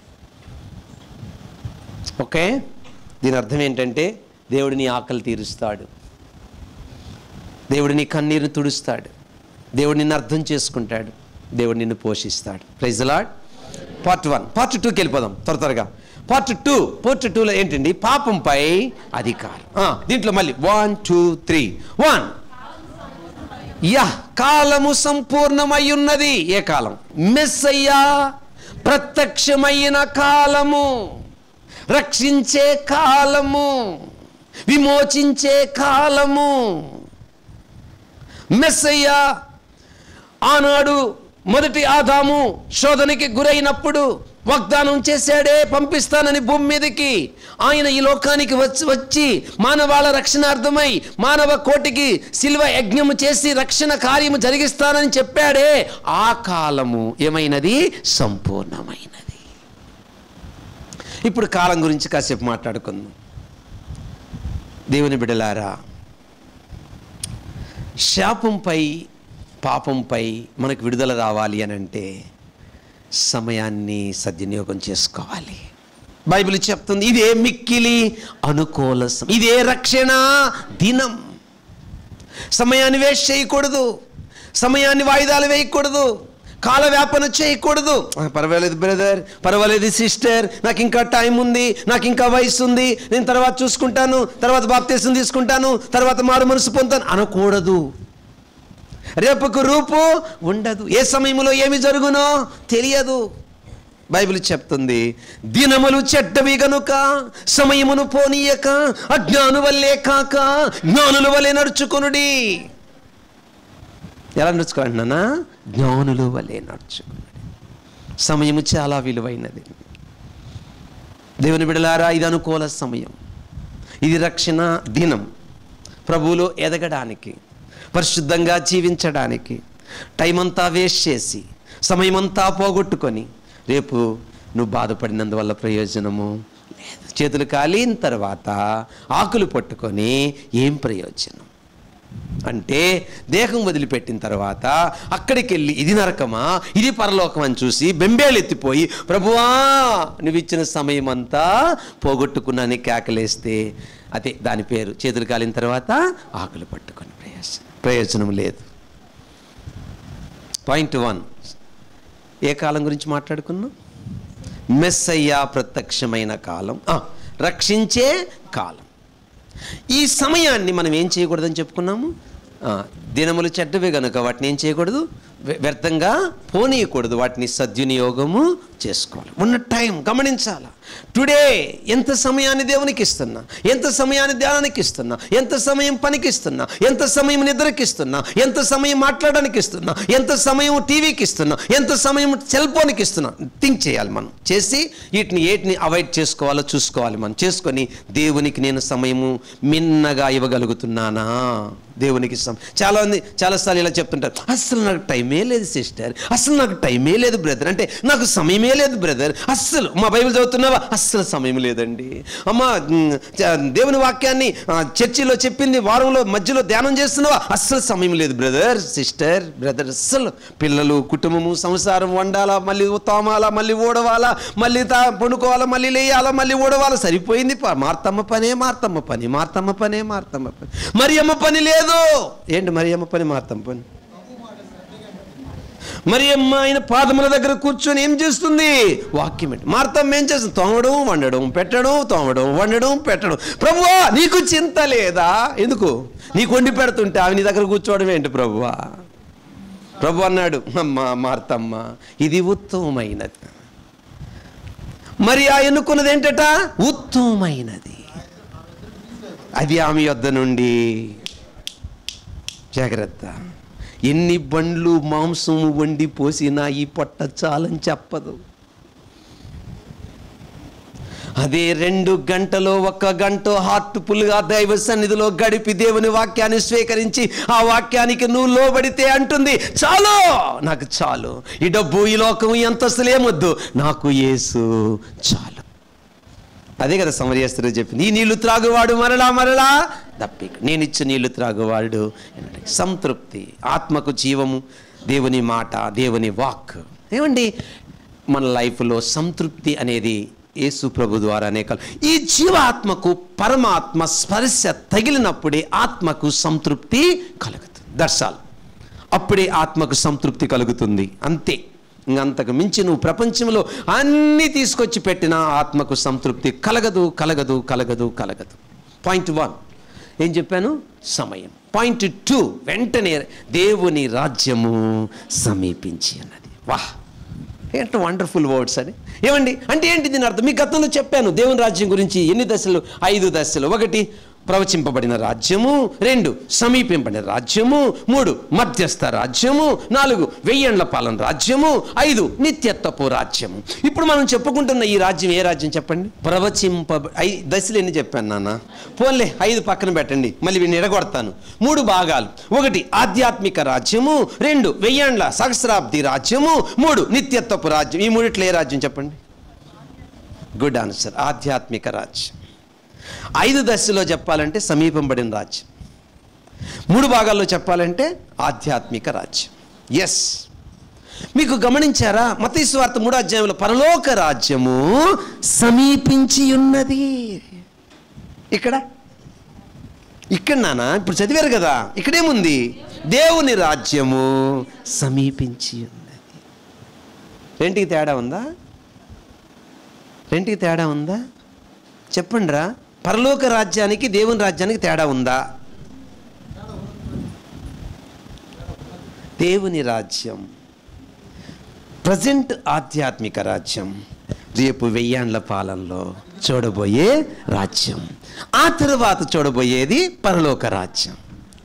ఓకే దీని అర్థం ఏంటంటే దేవుడిని ఆకలి తీరుస్తాడు దేవుడు నీ కన్నీరుని తుడుస్తాడు దేవుడు నిన్ను అర్థం చేసుకుంటాడు దేవుడు నిన్ను పోషిస్తాడు praise Lord part one part టూకి వెళ్ళిపోదాం త్వర త్వరగా పార్ట్ టూ పార్ట్ టూలో ఏంటండి పాపంపై అధికారం ఆ, దీంట్లో మళ్ళీ వన్ టూ త్రీ వన్ యా కాలము సంపూర్ణమై ఉన్నది ఏ కాలం మెస్సయ్యా ప్రత్యక్షమైన కాలము రక్షించే కాలము విమోచించే కాలము మెస్సయ్యా ఆనాడు మొదటి ఆదాము శోధనకి గురైనప్పుడు వాగ్దానం చేశాడే పంపిస్తానని భూమి మీదకి ఆయన ఈ లోకానికి వచ్చి వచ్చి మానవాళ రక్షణార్థమై మానవ కోటికి శిల్వ యజ్ఞము చేసి రక్షణ కార్యము జరిగిస్తానని చెప్పాడే ఆ కాలము ఏమైనది సంపూర్ణమైనది ఇప్పుడు కాలం గురించి కాసేపు మాట్లాడుకుందాం దేవుని బిడలారా శాపంపై పాపంపై మనకు విడుదల రావాలి అని అంటే సమయాన్ని సద్వినియోగం చేసుకోవాలి బైబిల్ చెప్తుంది ఇదే మిక్కిలి అనుకూల సమ- ఇదే రక్షణ దినం సమయాన్ని వేస్ట్ చేయకూడదు సమయాన్ని వాయిదాలు వేయకూడదు కాల వ్యాపన చేయకూడదు "ఆ, పర్వాలేదు బ్రదర్ పర్వాలేదు సిస్టర్ నాకు ఇంకా టైం ఉంది నాకు ఇంకా వయసు ఉంది నేను తర్వాత చూసుకుంటాను తర్వాత బాప్తీసం తీసుకుంటాను తర్వాత మారు మనసు పొందుతాను అనకూడదు రేపుకు రూపు ఉండదు ఏ సమయంలో ఏమి జరుగునో తెలియదు బైబిల్ చెప్తుంది దినములు చెడ్డవి గనుక సమయమును పోనీయక అజ్ఞాను వల్లే కాక జ్ఞానుల వల్లే నడుచుకొనుడి ఎలా నడుచుకోంటున్నానా జ్ఞానుల వల్లే నడుచుకునుడి సమయము చాలా విలువైనది దేవుని బిడలారా ఇది అనుకూల సమయం ఇది రక్షణ దినం ప్రభువులో ఎదగడానికి పరిశుద్ధంగా జీవించడానికి టైం అంతా వేస్ట్ చేసి సమయమంతా పోగొట్టుకొని రేపు నువ్వు బాధపడినందువల్ల ప్రయోజనము లేదు చేతులు కాలిన తర్వాత ఆకులు పట్టుకొని ఏం ప్రయోజనం అంటే దేహం వదిలిపెట్టిన తర్వాత అక్కడికి వెళ్ళి ఇది నరకమా ఇది పరలోకం అని చూసి బెంబేలు ఎత్తిపోయి ప్రభువా నువ్వు ఇచ్చిన సమయం అంతా పోగొట్టుకున్నాని కేకలేస్తే అదే దాని పేరు చేతులు కాలిన తర్వాత ఆకులు పట్టుకొని ప్రయోజనం ప్రయోజనం లేదు పాయింట్ వన్ ఏ కాలం గురించి మాట్లాడుకున్నాం మెస్సయ్యా ప్రత్యక్షమైన కాలం ఆ, రక్షించే కాలం ఈ సమయాన్ని మనం ఏం చేయకూడదని చెప్పుకున్నాము ఆ, దినములు చెడ్డవే గనుక వాటిని ఏం చేయకూడదు వ్య- వ్యర్థంగా పోనీయకూడదు వాటిని సద్వినియోగము చేసుకోవాలి ఉన్న టైం గమనించాలి టుడే ఎంత సమయాన్ని దేవునికి ఇస్తున్నా ఎంత సమయాన్ని ధ్యానానికి ఇస్తున్నా ఎంత సమయం పనికి ఇస్తున్నా ఎంత సమయం నిద్రకి ఇస్తున్నా ఎంత సమయం మాట్లాడడానికి ఇస్తున్నా ఎంత సమయం టీవీకి ఇస్తున్నా ఎంత సమయం సెల్ ఫోన్కి ఇస్తున్నా థింక్ చేయాలి మనం చేసి వీటిని ఏటిని అవాయిడ్ చేసుకోవాలో చూసుకోవాలి మనం చేసుకొని దేవునికి నేను సమయము మిన్నగా ఇవ్వగలుగుతున్నానా దేవునికి సమ చాలామంది చాలాసార్లు ఇలా చెప్తుంటారు అస్సలు నాకు టైమే లేదు సిస్టర్ అస్సలు నాకు టైమే లేదు బ్రదర్ అంటే నాకు సమయమే లేదు బ్రదర్ అస్సలు మా బైబిల్ చదువుతున్నావా అస్సలు సమయం లేదండి అమ్మ ఉమ్, చ- దేవుని వాక్యాన్ని ఆ, చర్చిలో చెప్పింది వారంలో మధ్యలో ధ్యానం చేస్తున్నావా అస్సలు సమయం లేదు బ్రదర్ సిస్టర్ బ్రదర్ అస్సలు పిల్లలు కుటుంబము సంసారం వండాలా మళ్ళీ తోమాలా మళ్ళీ ఓడవాలా మళ్ళీ తా పండుకోవాలా మళ్ళీ లేయాలా మళ్ళీ ఓడవాలా సరిపోయింది ప- మార్తమ్మ పనే మార్తమ్మ పని మార్తమ్మ పనే మార్తమ్మ పని మరి అమ్మ పని లేదు ఏంటి మరి అమ్మ పని మార్తమ్మ పని మరి అమ్మ ఆయన పాదముల దగ్గర కూర్చొని ఏం చేస్తుంది వాక్యం ఏంటి మార్తమ్మ ఏం చేస్తుంది తోమడం వండడం పెట్టడం తోమడం వండడం పెట్టడం ప్రభువా నీకు చింత లేదా ఎందుకు నీకు వండి పెడుతుంటే ఆమె నీ దగ్గర కూర్చోవడం ఏంటి ప్రభువా ప్రభు అన్నాడు అమ్మ మార్తమ్మ ఇది ఉత్తమమైనది మరి ఆ ఎన్నుకున్నది ఏంటట ఉత్తమమైనది అది ఆమె యొద్ద నుండి జాగ్రత్త ఎన్ని బండ్లు మాంసం వండి పోసినా ఈ పొట్ట చాలని చెప్పదు అదే రెండు గంటలో ఒక గంట హార్ట్ఫుల్గా దైవ సన్నిధిలో గడిపి దేవుని వాక్యాన్ని స్వీకరించి ఆ వాక్యానికి నువ్వు లోబడితే అంటుంది చాలు నాకు చాలు ఈ డబ్బు ఈ లోకం ఈ అంతస్తులు ఏమొద్దు నాకు యేసు చాలు అదే కదా సమరయస్తుడు చెప్పింది ఈ నీళ్లు త్రాగువాడు మరలా మరలా దప్పిక నేను ఇచ్చే నీళ్లు త్రాగువాడు అన్నాడు. సంతృప్తి ఆత్మకు జీవము దేవుని మాట దేవుని వాక్ ఏమండి మన లైఫ్లో సంతృప్తి అనేది యేసు ప్రభు ద్వారానే కల ఈ జీవాత్మకు పరమాత్మ స్పర్శ తగిలినప్పుడే ఆత్మకు సంతృప్తి కలుగుతుంది దర్శాలు అప్పుడే ఆత్మకు సంతృప్తి కలుగుతుంది అంతే ఇంకంతకు మించి నువ్వు ప్రపంచంలో అన్నీ తీసుకొచ్చి పెట్టినా ఆత్మకు సంతృప్తి కలగదు కలగదు కలగదు కలగదు పాయింట్ వన్ ఏం చెప్పాను సమయం పాయింట్ టూ వెంటనే దేవుని రాజ్యము సమీపించి అన్నది వాహ్ ఏంటో వండర్ఫుల్ వర్డ్స్ అని ఏమండి అంటే ఏంటి దీని అర్థం మీ గతంలో చెప్పాను దేవుని రాజ్యం గురించి ఎన్ని దశలు ఐదు దశలు ఒకటి ప్రవచింపబడిన రాజ్యము రెండు సమీపింపబడిన రాజ్యము మూడు మధ్యస్థ రాజ్యము నాలుగు వెయ్యేండ్ల పాలన రాజ్యము ఐదు నిత్యత్వపు రాజ్యము ఇప్పుడు మనం చెప్పుకుంటున్న ఈ రాజ్యం ఏ రాజ్యం చెప్పండి ప్రవచింప ఐ దశలు ఎన్ని చెప్పాను నాన్న పోన్లే ఐదు పక్కన పెట్టండి మళ్ళీ వీడిని ఎడగొడతాను మూడు భాగాలు ఒకటి ఆధ్యాత్మిక రాజ్యము రెండు వెయ్యేండ్ల సహస్రాబ్ది రాజ్యము మూడు నిత్యత్వపు రాజ్యం ఈ మూడిట్లో ఏ రాజ్యం చెప్పండి గుడ్ ఆన్సర్ ఆధ్యాత్మిక రాజ్యం ఐదు దశలో చెప్పాలంటే సమీపంబడిన రాజ్యం మూడు భాగాల్లో చెప్పాలంటే ఆధ్యాత్మిక రాజ్యం ఎస్ మీకు గమనించారా మతీశ్వార్త మూడో అధ్యాయంలో పరలోక రాజ్యము సమీపించి ఉన్నది ఇక్కడ ఇక్కడ నానా ఇప్పుడు చదివారు కదా ఇక్కడేముంది దేవుని రాజ్యము సమీపించి ఉన్నది రెంటికి తేడా ఉందా రెంటికి తేడా ఉందా చెప్పండి రా పరలోక రాజ్యానికి దేవుని రాజ్యానికి తేడా ఉందా దేవుని రాజ్యం ప్రజెంట్ ఆధ్యాత్మిక రాజ్యం రేపు వెయ్యాండ్ల పాలనలో చూడబోయే రాజ్యం ఆ తర్వాత చూడబోయేది పరలోక రాజ్యం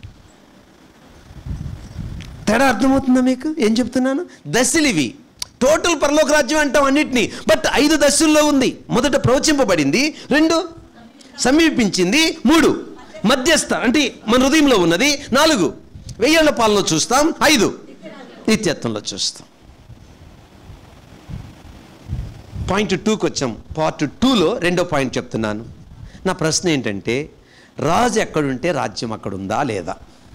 తేడా అర్థమవుతుందా మీకు ఏం చెప్తున్నాను దశలు ఇవి టోటల్ పరలోక రాజ్యం అంటాం అన్నిటినీ బట్ ఐదు దశల్లో ఉంది మొదట ప్రవచింపబడింది రెండు సమీపించింది మూడు మధ్యస్థ అంటే మన హృదయంలో ఉన్నది నాలుగు వెయ్యేళ్ల పాలలో చూస్తాం ఐదు నిత్యత్వంలో చూస్తాం పాయింట్ టూకి వచ్చాం పార్ట్ టూలో రెండో పాయింట్ చెప్తున్నాను నా ప్రశ్న ఏంటంటే రాజు ఎక్కడుంటే రాజ్యం అక్కడ ఉందా లేదా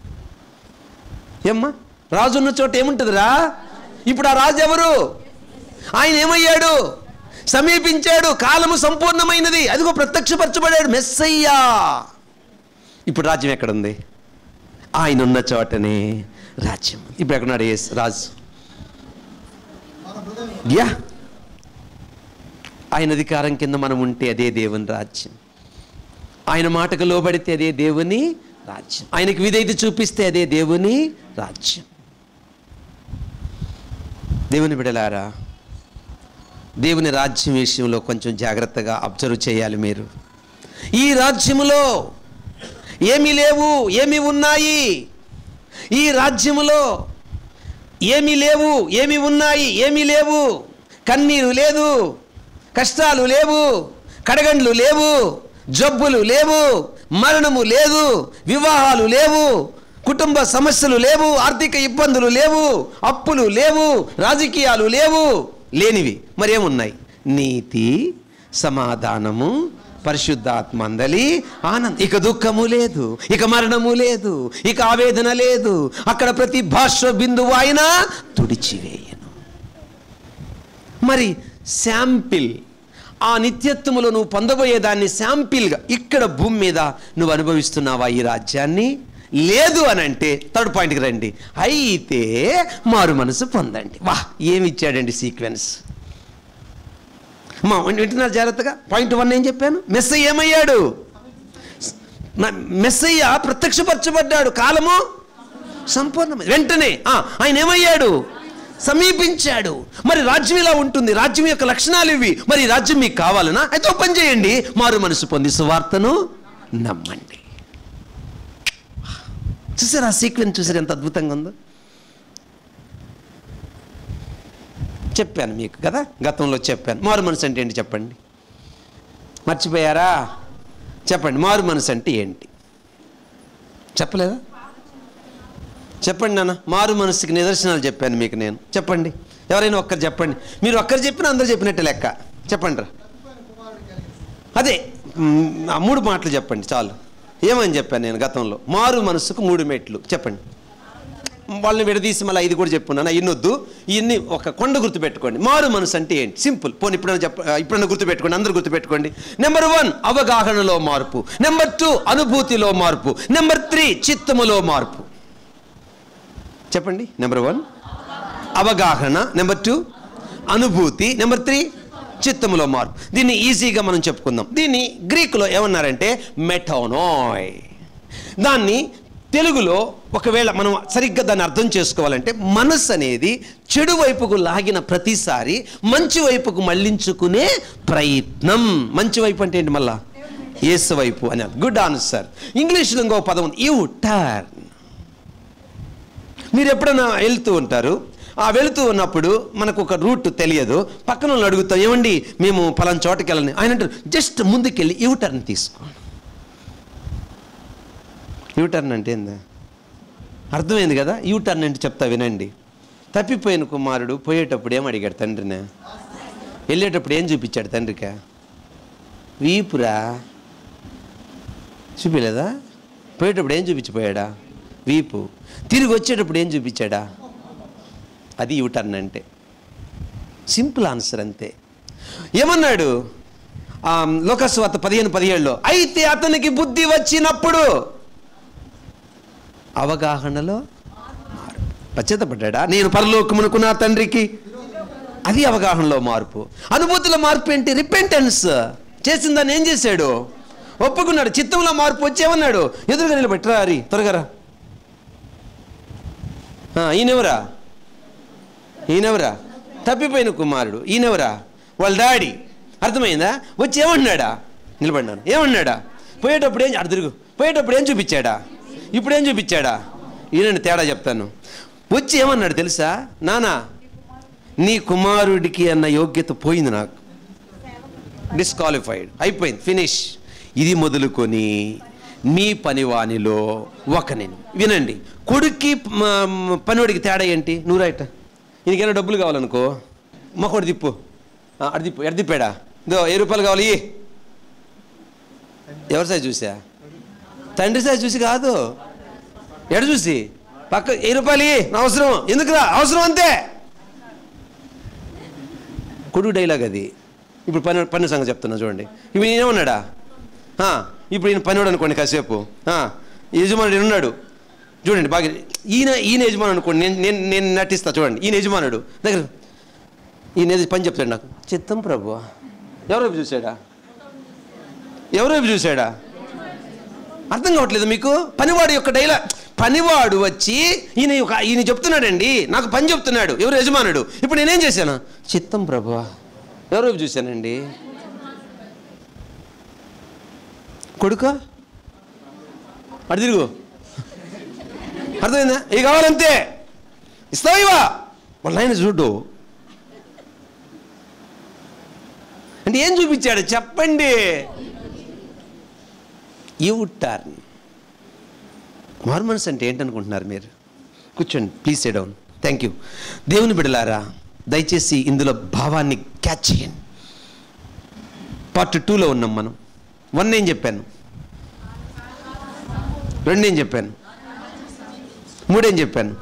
ఏమ్మా రాజు ఉన్న చోట ఏముంటుందిరా ఇప్పుడు ఆ రాజు ఎవరు ఆయన ఏమయ్యాడు సమీపించాడు కాలము సంపూర్ణమైనది అదిగో ప్రత్యక్షపరచబడాడు మెస్సయ్యా ఇప్పుడు రాజ్యం ఎక్కడుంది ఆయన ఉన్న చోటనే రాజ్యం ఇప్పుడు ఎక్కడున్నాడు యేసు రాజు యా ఆయన అధికారం కింద మనం ఉంటే అదే దేవుని రాజ్యం ఆయన మాటకు లోబడితే అదే దేవుని రాజ్యం ఆయనకు విధేయత చూపిస్తే అదే దేవుని రాజ్యం దేవుని బిడలారా దేవుని రాజ్యం విషయంలో కొంచెం జాగ్రత్తగా అబ్జర్వ్ చేయాలి మీరు ఈ రాజ్యములో ఏమీ లేవు ఏమి ఉన్నాయి ఈ రాజ్యములో ఏమీ లేవు ఏమి ఉన్నాయి ఏమీ లేవు కన్నీరు లేదు కష్టాలు లేవు కడగండ్లు లేవు జబ్బులు లేవు మరణము లేదు వివాహాలు లేవు కుటుంబ సమస్యలు లేవు ఆర్థిక ఇబ్బందులు లేవు అప్పులు లేవు రాజకీయాలు లేవు లేనివి మరేమున్నాయి నీతి సమాధానము పరిశుద్ధాత్మ అందలి ఆనందం ఇక దుఃఖము లేదు ఇక మరణము లేదు ఇక ఆవేదన లేదు అక్కడ ప్రతి భాష బిందువు అయినా తుడిచివేయను మరి శాంపిల్ ఆ నిత్యత్వములో నువ్వు పొందబోయేదాన్ని శాంపిల్గా ఇక్కడ భూమి మీద నువ్వు అనుభవిస్తున్నావా ఈ రాజ్యాన్ని లేదు అని అంటే థర్డ్ పాయింట్కి రండి అయితే మారు మనసు పొందండి వా ఏమి ఇచ్చాడండి సీక్వెన్స్ మా వింటున్నారు జాగ్రత్తగా పాయింట్ వన్ ఏం చెప్పాను మెస్సయ్య ఏమయ్యాడు మ- మెస్సయ్య ప్రత్యక్షపరచబడ్డాడు కాలము సంపూర్ణమైన వెంటనే ఆ, ఆయన ఏమయ్యాడు సమీపించాడు మరి రాజ్యం ఇలా ఉంటుంది రాజ్యం యొక్క లక్షణాలు ఇవి మరి ఈ రాజ్యం మీకు కావాలనా అయితే ఓ పని చేయండి మారు మనసు పొంది సువార్తను నమ్మండి చూసారా ఆ సీక్వెన్స్ చూసారు ఎంత అద్భుతంగా ఉందో చెప్పాను మీకు కదా గతంలో చెప్పాను మారు మనసు అంటే ఏంటి చెప్పండి మర్చిపోయారా చెప్పండి మారు మనసు అంటే ఏంటి చెప్పలేదా చెప్పండి నాన్న మారు మనసుకి నిదర్శనాలు చెప్పాను మీకు నేను చెప్పండి ఎవరైనా ఒక్కరు చెప్పండి మీరు ఒక్కరు చెప్పినా అందరు చెప్పినట్టే లెక్క చెప్పండి రా అదే మ్, ఆ మూడు మాటలు చెప్పండి చాలు ఏమని చెప్పాను నేను గతంలో మారు మనసుకు మూడు మెట్లు చెప్పండి వాళ్ళని విడదీసి మళ్ళీ ఇది కూడా చెప్పున్నాను ఇన్నొద్దు ఇన్ని ఒక కొండ గుర్తు పెట్టుకోండి మారు మనసు అంటే ఏంటి సింపుల్ పోనీ ఇప్పుడైనా చెప్ప ఇప్పుడైనా గుర్తు పెట్టుకోండి అందరూ గుర్తు పెట్టుకోండి నెంబర్ వన్ అవగాహనలో మార్పు నెంబర్ టూ అనుభూతిలో మార్పు నెంబర్ త్రీ చిత్తములో మార్పు చెప్పండి నెంబర్ వన్ అవగాహన నెంబర్ టూ అనుభూతి నెంబర్ త్రీ చిత్తములో మార్పు దీన్ని ఈజీగా మనం చెప్పుకుందాం దీన్ని గ్రీకులో ఏమన్నారంటే మెటోనోయ్ దాన్ని తెలుగులో ఒకవేళ మనం సరిగ్గా దాన్ని అర్థం చేసుకోవాలంటే మనస్సు అనేది చెడు వైపుకు లాగిన ప్రతిసారి మంచి వైపుకు మళ్ళించుకునే ప్రయత్నం మంచి వైపు అంటే ఏంటి మళ్ళా యేసు వైపు అని గుడ్ ఆన్సర్ ఇంగ్లీష్లో ఇంకో పదం ఉంది యూ టర్న్ మీరు ఎప్పుడైనా వెళ్తూ ఉంటారు ఆ వెళుతూ ఉన్నప్పుడు మనకు ఒక రూట్ తెలియదు పక్కన వాళ్ళు అడుగుతాం ఏమండి మేము పలానా చోటకి వెళ్ళని ఆయన అంటారు జస్ట్ ముందుకెళ్ళి యూ టర్న్ తీసుకో యూ టర్న్ అంటే ఏందా అర్థమైంది కదా యూ టర్న్ అంటే చెప్తా వినండి తప్పిపోయిన కుమారుడు పోయేటప్పుడు ఏం అడిగాడు తండ్రినే వెళ్ళేటప్పుడు ఏం చూపించాడు తండ్రికా వీపురా చూపించలేదా పోయేటప్పుడు ఏం చూపించిపోయాడా వీపు తిరిగి వచ్చేటప్పుడు ఏం చూపించాడా అది యూటర్న్ అంటే సింపుల్ ఆన్సర్ అంతే ఏమన్నాడు ఆ, లోకస్వార్త పదిహేను పదిహేడులో అయితే అతనికి బుద్ధి వచ్చినప్పుడు అవగాహనలో మారు పశ్చాత్తపడ్డా నేను పరలోకమునకు నా తండ్రికి అది అవగాహనలో మార్పు అనుభూతిలో మార్పు ఏంటి రిపెంటెన్స్ చేసిన దాన్ని ఏం చేశాడు ఒప్పుకున్నాడు చిత్తంలో మార్పు వచ్చేమన్నాడు ఎదురుగా నిలబెట్టరా హరి త్వరగా రా ఆ, ఈయనెవరా ఈయనెవరా తప్పిపోయిన కుమారుడు ఈయనెవరా వాళ్ళ డాడీ అర్థమైందా వచ్చి ఏమన్నాడా నిలబడినాను ఏమన్నాడా పోయేటప్పుడు ఏం అటు తిరుగు పోయేటప్పుడు ఏం చూపించాడా ఇప్పుడు ఏం చూపించాడా ఈయన తేడా చెప్తాను వచ్చి ఏమన్నాడు తెలుసా నానా నీ కుమారుడికి అన్న యోగ్యత పోయింది నాకు డిస్క్వాలిఫైడ్ అయిపోయింది ఫినిష్ ఇది మొదలుకొని మీ పనివానిలో ఒక నేను వినండి కొడుక్కి మ- పనివాడికి తేడా ఏంటి నువ్వు రైట్ ఈయనకైనా డబ్బులు కావాలనుకో మొక్కడు తిప్పు ఆ, అటు తిప్పు ఎడ తిప్పాడా ఇదో ఏ రూపాయలు కావాలి ఇయ్యి. ఎవరి సైజ్ చూసా తండ్రి సైజ్ చూసి కాదు ఎడ చూసి పక్క ఏ రూపాయలు ఇయ్యి, నా అవసరం ఎందుకురా అవసరం అంతే కొడుకు డైలాగ్ అది ఇప్పుడు పని పని సంగతి చెప్తున్నా చూడండి ఇప్పుడు ఈయనేమన్నాడా ఆ, ఇప్పుడు ఈయన పనివాడు అనుకోండి కాసేపు ఆ, యజమానుడు ఈయన ఉన్నాడు చూడండి బాగా ఈయన ఈయన యజమానుడు అనుకోండి నేను నేను నేను నటిస్తా చూడండి ఈయన యజమానుడు దగ్గర ఈయన ఏది పని చెప్తాడు నాకు చిత్తం ప్రభు ఎవరు వైపు చూశాడా ఎవరు వైపు చూశాడా అర్థం కావట్లేదు మీకు పనివాడు యొక్క డైలా పనివాడు వచ్చి ఈయన ఒక ఈయన చెప్తున్నాడండి నాకు పని చెప్తున్నాడు ఎవరు యజమానుడు ఇప్పుడు నేనేం చేశాను చిత్తం ప్రభు ఎవరు వైపు చూశానండి కొడుక అటు తిరుగు అర్థమైందా ఇవి కావాలంతే ఇస్తావా ఇవా వాళ్ళ ఆయన చూడు అంటే ఏం చూపించాడు చెప్పండి యూ టర్న్ మార్మన్స్ అంటే ఏంటనుకుంటున్నారు మీరు కూర్చోండి please sit down thank you దేవుని బిడలారా దయచేసి ఇందులో భావాన్ని క్యాచ్ చేయండి పార్ట్ టూలో ఉన్నాం మనం వన్ ఏం చెప్పాను రెండేం చెప్పాను మూడేం చెప్పాను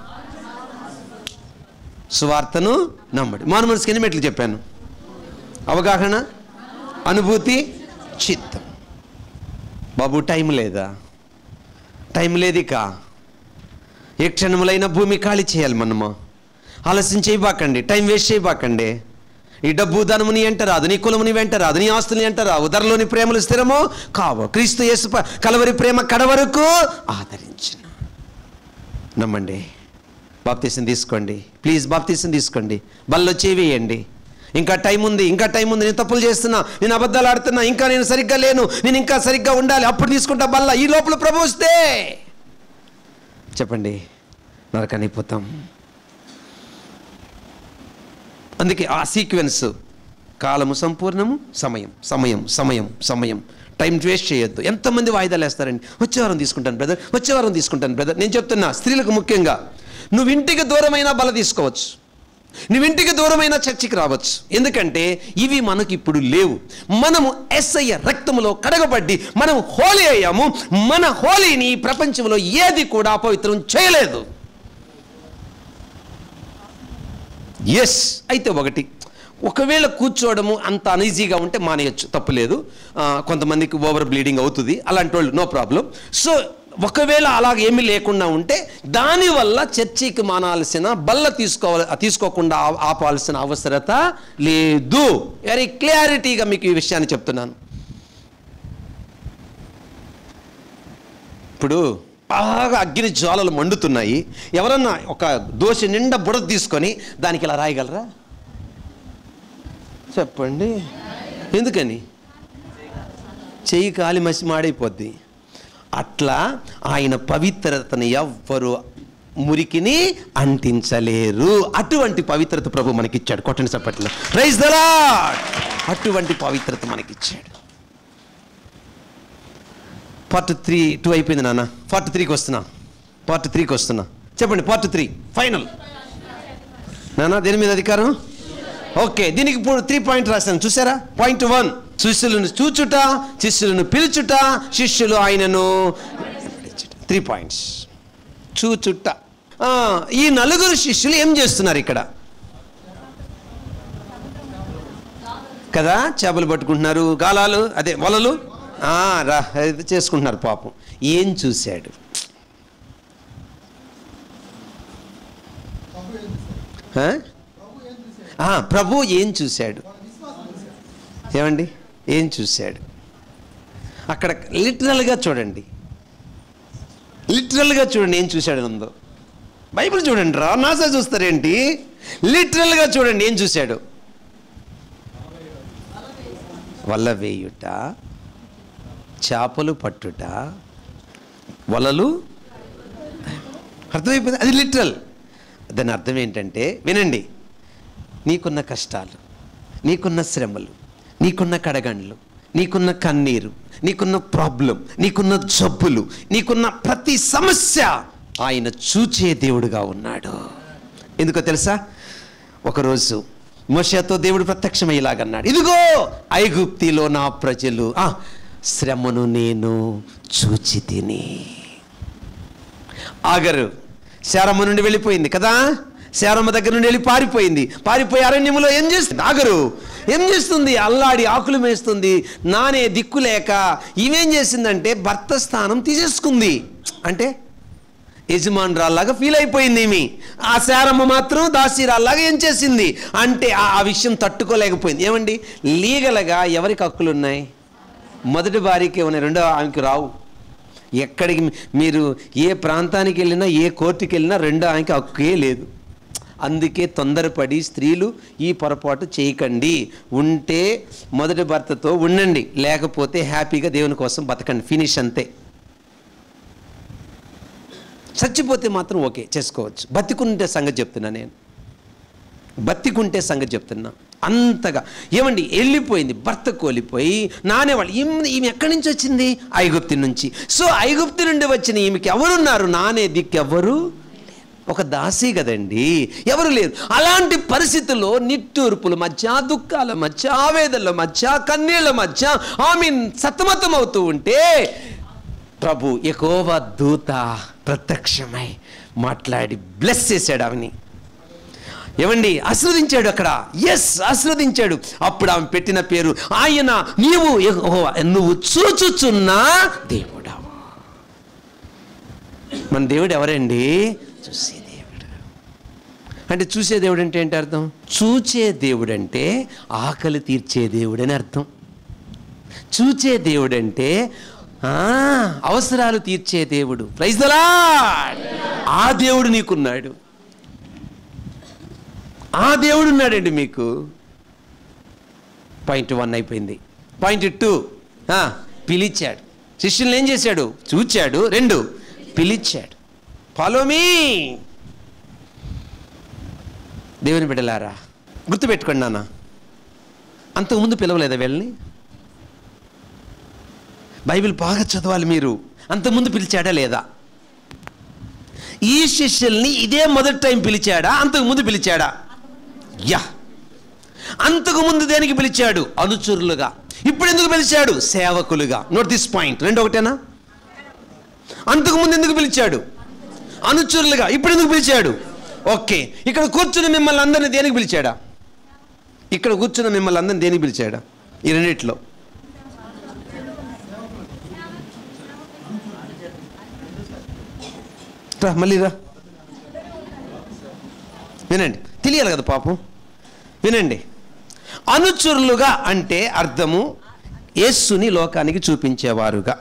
సువార్తను నమ్మడి మానవుడికి ఎన్ని మెట్లు చెప్పాను అవగాహన అనుభూతి చిత్తం బాబు టైం లేదా టైం లేదు ఇక ఏ క్షణములైన భూమి ఖాళీ చేయాలి మనము ఆలస్యం చేయబాకండి టైం వేస్ట్ చేయబాకండి ఈ డబ్బు ధనముని వెంట రాదు నీ కులముని వెంట రాదు నీ ఆస్తుని వెంట రావు ధరలోని ప్రేమలు స్థిరము కావు క్రీస్తు యేసు ప- కలవరి ప్రేమ కడ వరకు ఆదరించిన నమ్మండి బాప్తీసం తీసుకోండి ప్లీజ్ బాప్తీసం తీసుకోండి బల్లో చేవేయండి ఇంకా టైం ఉంది ఇంకా టైం ఉంది నేను తప్పులు చేస్తున్నా నేను అబద్ధాలు ఆడుతున్నా ఇంకా నేను సరిగ్గా లేను నేను ఇంకా సరిగ్గా ఉండాలి అప్పుడు తీసుకుంటా బల్ల ఈ లోపల ప్రభు వస్తే చెప్పండి నరకానికి పోతాం అందుకే ఆ సీక్వెన్స్ కాలము సంపూర్ణము సమయం సమయం సమయం సమయం టైం వేస్ట్ చేయొద్దు ఎంతమంది వాయిదాలు వేస్తారండి వచ్చే వారం తీసుకుంటాను బ్రదర్ వచ్చే వారం తీసుకుంటాను బ్రదర్ నేను చెప్తున్నా స్త్రీలకు ముఖ్యంగా నువ్వు ఇంటికి దూరమైన బల తీసుకోవచ్చు నువ్వు ఇంటికి దూరమైన చర్చికి రావచ్చు ఎందుకంటే ఇవి మనకి ఇప్పుడు లేవు మనము ఎస్ఐ రక్తములో కడగబడి మనం హోలీ అయ్యాము మన హోలీని ఈ ప్రపంచంలో ఏది కూడా అపవిత్రం చేయలేదు ఎస్ అయితే ఒకటి ఒకవేళ కూర్చోవడము అంత అనీజీగా ఉంటే మానేయచ్చు తప్పులేదు ఆ, కొంతమందికి ఓవర్ బ్లీడింగ్ అవుతుంది అలాంటి వాళ్ళు నో ప్రాబ్లం సో ఒకవేళ అలాగ ఏమీ లేకుండా ఉంటే దానివల్ల చర్చికి మానాల్సిన బల్ల తీసుకోవాలి తీసుకోకుండా ఆ- ఆపాల్సిన అవసరత లేదు వెరీ క్లారిటీగా మీకు ఈ విషయాన్ని చెప్తున్నాను ఇప్పుడు బాగా అగ్ని జ్వాలలు మండుతున్నాయి ఎవరన్నా ఒక దోశ నిండా బుడద తీసుకొని దానికి ఇలా రాయగలరా చెప్పండి ఎందుకని చెయ్యి కాలి మసి మాడైపోద్ది అట్లా ఆయన పవిత్రతను ఎవ్వరు మురికిని అంటించలేరు అటువంటి పవిత్రత ప్రభు మనకిచ్చాడు కొట్టండి చప్పట్లో ప్రైజ్ దలా అటువంటి పవిత్రత మనకిచ్చాడు పార్ట్ త్రీ టూ అయిపోయింది నాన్న పార్ట్ త్రీకి వస్తున్నా పార్ట్ త్రీకి వస్తున్నా చెప్పండి పార్ట్ త్రీ ఫైనల్ నాన్న దేని మీద అధికారం ఓకే దీనికి ఇప్పుడు త్రీ పాయింట్ రాశాను చూసారా పాయింట్ వన్ శిష్యులను చూచుట శిష్యులను పిలుచుట శిష్యులు ఆయనను త్రీ పాయింట్స్ చూచుట ఆ, ఈ నలుగురు శిష్యులు ఏం చేస్తున్నారు ఇక్కడ కదా చేపలు పట్టుకుంటున్నారు గాలాలు అదే వలలు ఆ, రా అది చేసుకుంటున్నారు పాపం ఏం చూశాడు ఆ? ఆ, ప్రభు ఏం చూశాడు ఏమండి ఏం చూశాడు అక్కడ లిటరల్గా చూడండి లిటరల్గా చూడండి ఏం చూశాడు ఉందో బైబిల్ చూడండి రా నాసా చూస్తారేంటి లిటరల్గా చూడండి ఏం చూశాడు వల వేయుట చేపలు పట్టుట వలలు అర్థమైపోయింది అది లిటరల్ దాని అర్థం ఏంటంటే వినండి నీకున్న కష్టాలు నీకున్న శ్రమలు నీకున్న కడగండ్లు నీకున్న కన్నీరు నీకున్న ప్రాబ్లం నీకున్న జబ్బులు నీకున్న ప్రతి సమస్య ఆయన చూచే దేవుడుగా ఉన్నాడు ఎందుకో తెలుసా ఒకరోజు మోషతో దేవుడు ప్రత్యక్షమయ్యేలాగన్నాడు ఇదిగో ఐగుప్తిలో నా ప్రజలు ఆ శ్రమను నేను చూచి తిని ఆగరు శారమ్మ నుండి వెళ్ళిపోయింది కదా శారమ్మ దగ్గర నుండి వెళ్ళి పారిపోయింది పారిపోయి అరణ్యములో ఏం చేస్తుంది ఆగరు ఏం చేస్తుంది అల్లాడి ఆకులు మేస్తుంది నానే దిక్కు లేక ఈమెం చేసిందంటే భర్త స్థానం తీసేసుకుంది అంటే యజమానురాల్లాగా ఫీల్ అయిపోయింది ఈమె ఆ శారమ్మ మాత్రం దాసీరాల్లాగా ఏం చేసింది అంటే ఆ ఆ విషయం తట్టుకోలేకపోయింది ఏమండి లీగల్గా ఎవరికి హక్కులు ఉన్నాయి మొదటి భార్యకి ఉన్నాయి రెండో ఆమెకి రావు ఎక్కడికి మీరు ఏ ప్రాంతానికి వెళ్ళినా ఏ కోర్టుకి వెళ్ళినా రెండో ఆయనకి హక్కే లేదు అందుకే తొందరపడి స్త్రీలు ఈ పొరపాటు చేయకండి ఉంటే మొదటి భర్తతో ఉండండి లేకపోతే హ్యాపీగా దేవుని కోసం బతకండి ఫినిష్ అంతే చచ్చిపోతే మాత్రం ఓకే చేసుకోవచ్చు బతికుంటే సంగతి చెప్తున్నా నేను బతికుంటే సంగతి చెప్తున్నా అంతగా ఏమండి వెళ్ళిపోయింది భర్త కోల్పోయి నానేవాళ్ళు ఈమె ఈమె ఎక్కడి నుంచి వచ్చింది ఐగుప్తి నుంచి సో ఐగుప్తి నుండి వచ్చిన ఈమెకి ఎవరున్నారు నానే దిక్కెవ్వరు ఒక దాసి కదండి ఎవరు లేరు అలాంటి పరిస్థితుల్లో నిట్టూర్పుల మధ్య దుఃఖాల మధ్య ఆవేదనల మధ్య కన్నీళ్ల మధ్య ఆమె సతమతం అవుతూ ఉంటే ప్రభు ఎకోవ దూత ప్రత్యక్షమై మాట్లాడి బ్లెస్ చేశాడు ఆమెని ఏమండి ఆశీర్వదించాడు అక్కడ ఎస్ ఆశీర్వదించాడు అప్పుడు ఆమె పెట్టిన పేరు ఆయన నీవు యెహోవా, నువ్వు చూచుచున్నా దేవుడా మన దేవుడు ఎవరండి చూసే దేవుడు అంటే చూసే దేవుడు అంటే ఏంటి అర్థం చూచే దేవుడు అంటే ఆకలి తీర్చే దేవుడు అని అర్థం చూచే దేవుడు అంటే ఆ, అవసరాలు తీర్చే దేవుడు ప్రైజ్ ద లార్డ్. ఆ దేవుడు నీకున్నాడు ఆ దేవుడు ఉన్నాడండి మీకు పాయింట్ వన్ అయిపోయింది పాయింట్ టూ పిలిచాడు శిష్యుల్ని ఏం చేశాడు చూచాడు రెండు పిలిచాడు ఫాలో మీ దేవుని బిడ్డలారా గుర్తుపెట్టుకోండి నాన్న అంతకుముందు పిలవలేదా వీళ్ళని బైబిల్ బాగా చదవాలి మీరు అంతకుముందు పిలిచాడా లేదా ఈ శిష్యుల్ని ఇదే మొదటి టైం పిలిచాడా అంతకుముందు పిలిచాడా యా అంతకుముందు దేనికి పిలిచాడు అనుచరులుగా ఇప్పుడు ఎందుకు పిలిచాడు సేవకులుగా నోట్ దిస్ పాయింట్ రెండు ఒకటేనా అంతకుముందు ఎందుకు పిలిచాడు అనుచరులుగా ఇప్పుడు ఎందుకు పిలిచాడు ఓకే ఇక్కడ కూర్చుని మిమ్మల్ని అందరిని దేనికి పిలిచాడా ఇక్కడ కూర్చున్న మిమ్మల్ని అందరిని దేనికి పిలిచాడా ఈ రెండిట్లో రా మళ్ళీ రా వినండి తెలియాలి కదా పాపం వినండి అనుచరులుగా అంటే అర్థము యేస్సుని లోకానికి చూపించేవారుగా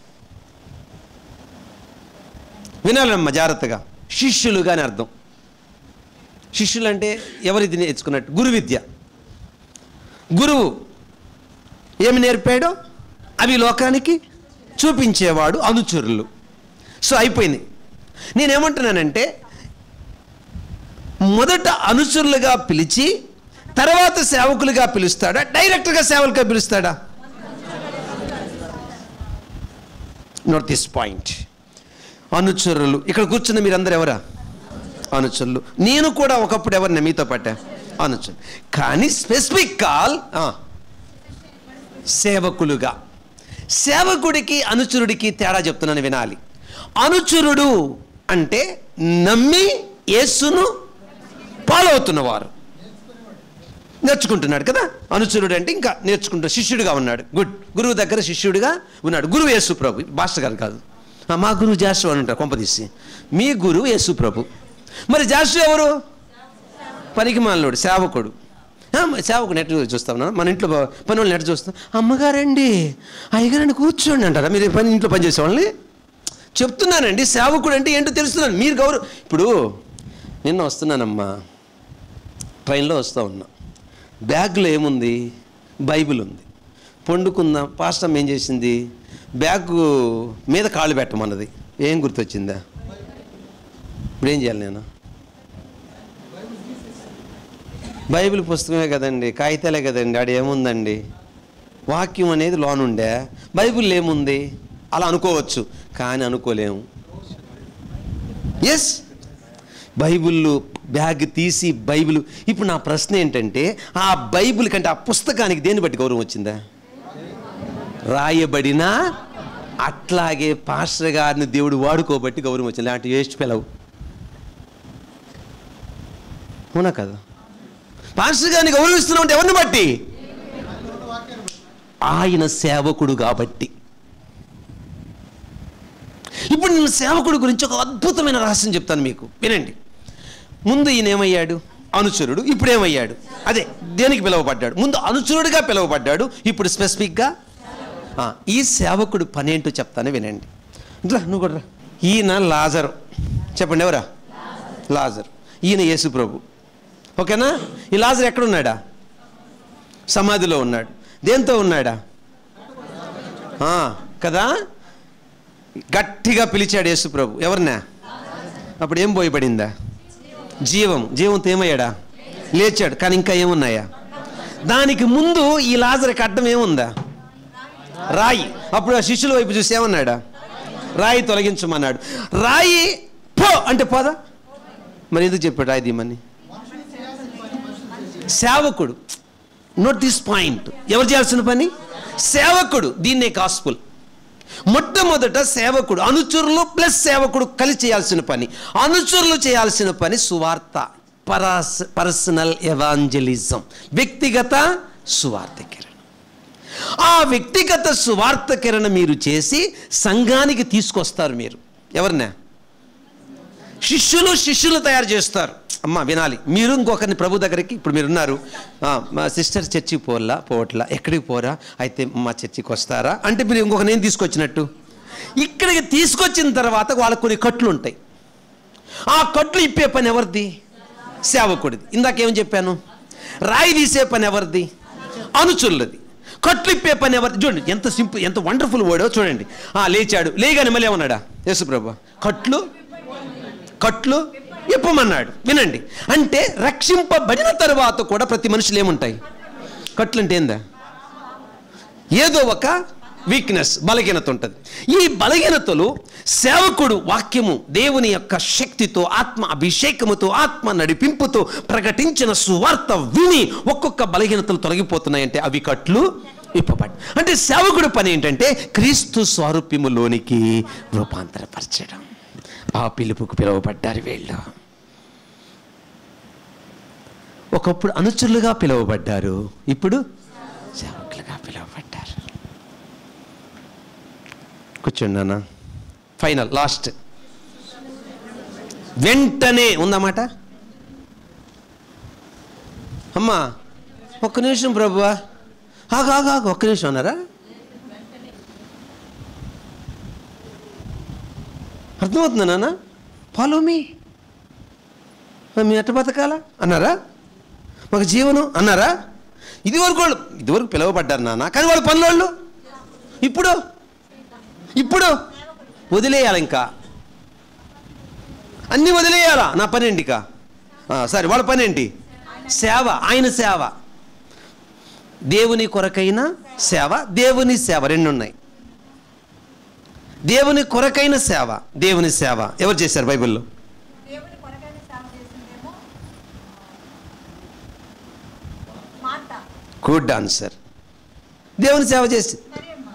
వినాలమ్మ జాగ్రత్తగా శిష్యులుగా అని అర్థం శిష్యులు అంటే ఎవరిది నేర్చుకున్నట్టు గురు విద్య గురువు ఏమి నేర్పాడో అవి లోకానికి చూపించేవాడు అనుచరులు సో అయిపోయింది నేనేమంటున్నానంటే మొదట అనుచరులుగా పిలిచి తర్వాత సేవకులుగా పిలుస్తాడా డైరెక్ట్గా సేవకులుగా పిలుస్తాడా నోట్ దిస్ పాయింట్ అనుచరులు ఇక్కడ కూర్చున్న మీరందరూ ఎవరా అనుచరులు నేను కూడా ఒకప్పుడు ఎవరిని మీతో పట్టా అనుచరులు కానీ స్పెసిఫిక్ కాల్ సేవకులుగా సేవకుడికి అనుచరుడికి తేడా చెప్తున్నాను వినాలి అనుచరుడు అంటే నమ్మి యేసును ఫాలో అవుతున్నవారు నేర్చుకుంటున్నాడు కదా అనుచరుడు అంటే ఇంకా నేర్చుకుంటూ శిష్యుడిగా ఉన్నాడు గుడ్ గురువు దగ్గర శిష్యుడిగా ఉన్నాడు గురువు యేసు ప్రభు భాస్టర్ గారు కాదు ఆ, మా గురువు జాషు అని ఉంటారు కొంపదీసి మీ గురువు యేసు ప్రభు మరి జాషు ఎవరు పనికి మాలినోడు సేవకుడు ఆ, మరి సేవకుడు నెట్ చూస్తాం మన ఇంట్లో పని వాళ్ళు నెట్ చూస్తాం అమ్మగారండి అయ్యగారండి కూర్చోండి అంటారా మీరు పని ఇంట్లో పని చేసేవాళ్ళని చెప్తున్నానండి సేవకుడు అంటే ఏంటో తెలుస్తున్నాను మీరు గౌరవ ఇప్పుడు నిన్న వస్తున్నానమ్మా ట్రైన్లో వస్తూ ఉన్నా బ్యాగ్లో ఏముంది బైబిల్ ఉంది పండుకుందాం పాస్టమ్ ఏం చేసింది బ్యాగ్ మీద కాళ్ళు పెట్టమన్నది ఏం గుర్తొచ్చిందా ఇప్పుడు ఏం చేయాలి నేను బైబిల్ పుస్తకమే కదండి కాగితాలే కదండి ఆడ ఏముందండి వాక్యం అనేది లోనుండే బైబిల్ ఏముంది అలా అనుకోవచ్చు కానీ అనుకోలేము ఎస్ బైబిల్ బ్యాగ్ తీసి బైబిల్ ఇప్పుడు నా ప్రశ్న ఏంటంటే ఆ బైబిల్ కంటే ఆ పుస్తకానికి దేన్ని బట్టి గౌరవం వచ్చిందా రాయబడిన అట్లాగే పాస్టర్ గారిని దేవుడు వాడుకోబట్టి గౌరవం వచ్చింది లాంటి వేస్ట్ పిలవు అవునా కదా పాస్టర్ గారిని గౌరవిస్తున్నావు అంటే ఎవరిని బట్టి ఆయన సేవకుడు కాబట్టి ఇప్పుడు నేను సేవకుడు గురించి ఒక అద్భుతమైన రహస్యం చెప్తాను మీకు వినండి ముందు ఈయన ఏమయ్యాడు అనుచరుడు ఇప్పుడు ఏమయ్యాడు అదే దేనికి పిలువబడ్డాడు ముందు అనుచరుడిగా పిలువబడ్డాడు ఇప్పుడు స్పెసిఫిక్గా ఆ, ఈ సేవకుడు పని ఏంటో చెప్తాను వినండి రా నువ్వు కూడా రా ఈయన లాజరు చెప్పండి ఎవరా లాజర్ ఈయన యేసు ప్రభు ఓకేనా ఈ లాజర్ ఎక్కడ ఉన్నాడా సమాధిలో ఉన్నాడు దేంతో ఉన్నాడా ఆ, కదా గట్టిగా పిలిచాడు యేసు ప్రభు ఎవరినా అప్పుడు ఏం పోయబడిందా జీవం జీవంతో ఏమయ్యాడా లేచాడు కానీ ఇంకా ఏమున్నాయా దానికి ముందు ఈ లాజర్కి అడ్డం ఏముందా రాయి అప్పుడు ఆ శిష్యుల వైపు చూసి ఏమన్నాడా రాయి తొలగించమన్నాడు రాయి పో అంటే పోదా మరి ఎందుకు చెప్పాడు రాయి దీమని సేవకుడు నోట్ దిస్ పాయింట్ ఎవరు చేయాల్సిన పని సేవకుడు దీన్నే కాస్పుల్ మొట్టమొదట సేవకుడు అనుచరులు ప్లస్ సేవకుడు కలిసి చేయాల్సిన పని అనుచరులు చేయాల్సిన పని సువార్త పరాస్ పర్సనల్ ఎవాంజలిజం వ్యక్తిగత సువార్తకిరణ ఆ వ్యక్తిగత సువార్తకిరణ మీరు చేసి సంఘానికి తీసుకొస్తారు మీరు ఎవరినా శిష్యులు శిష్యులు తయారు చేస్తారు అమ్మ వినాలి మీరు ఇంకొకరిని ప్రభు దగ్గరికి ఇప్పుడు మీరు ఉన్నారు "ఆ, మా సిస్టర్ చర్చికి పోర్లా పోవట్లా ఎక్కడికి పోరా అయితే మా చర్చికి వస్తారా అంటే మీరు ఇంకొకరిని ఏం తీసుకొచ్చినట్టు ఇక్కడికి తీసుకొచ్చిన తర్వాత వాళ్ళకు కొన్ని కట్లు ఉంటాయి ఆ కట్లు ఇప్పే పని ఎవరిది సేవకుడిది ఇందాకేం చెప్పాను రాయి తీసే పని ఎవరిది అనుచుల్లది కట్లు ఇప్పే పని ఎవరిది చూడండి ఎంత సింపుల్ ఎంత వండర్ఫుల్ వర్డో చూడండి ఆ లేచాడు లేగానే మళ్ళీ ఏమన్నాడా యేసుప్రభు కట్లు కట్లు ఇప్పమన్నాడు వినండి అంటే రక్షింపబడిన తర్వాత కూడా ప్రతి మనుషులు ఏముంటాయి కట్లు అంటే ఏందా ఏదో ఒక వీక్నెస్ బలహీనత ఉంటుంది ఈ బలహీనతలు సేవకుడు వాక్యము దేవుని యొక్క శక్తితో ఆత్మ అభిషేకముతో ఆత్మ నడిపింపుతో ప్రకటించిన సువార్త విని ఒక్కొక్క బలహీనతలు తొలగిపోతున్నాయంటే అవి కట్లు ఇప్పబడి అంటే సేవకుడు పని ఏంటంటే క్రీస్తు స్వారూప్యములోనికి రూపాంతరపరచడం ఆ పిలుపుకు పిలువబడ్డారు వీళ్ళు ఒకప్పుడు అనుచరులుగా పిలువబడ్డారు ఇప్పుడు సేవకులుగా పిలువబడ్డారు కూర్చోండి నాన్న ఫైనల్ లాస్ట్ వెంటనే ఉందన్నమాట అమ్మా ఒక్క నిమిషం ప్రభువా ఆగు ఆగు ఆగు ఒక్క నిమిషం అన్నారా అర్థమవుతుందా నాన్న ఫాలో మీ మీ ఎట్ట బతకాలా అన్నారా మాకు జీవనం అన్నారా ఇదివరకు వాళ్ళు ఇదివరకు పిలువబడ్డారు నాన్న కానీ వాళ్ళు పనులోళ్ళు ఇప్పుడు ఇప్పుడు వదిలేయాలి ఇంకా అన్నీ వదిలేయాలా నా పని ఏంటి ఇక ఆ, సరే వాళ్ళ పని ఏంటి సేవ ఆయన సేవ దేవుని కొరకైన సేవ దేవుని సేవ రెండు ఉన్నాయి దేవుని కొరకైన సేవ దేవుని సేవ ఎవరు చేశారు బైబిల్లో దేవుని కొరకైన సేవ చేసిందేమో మార్త గుడ్ ఆన్సర్ దేవుని సేవ చేసి మరియమ్మ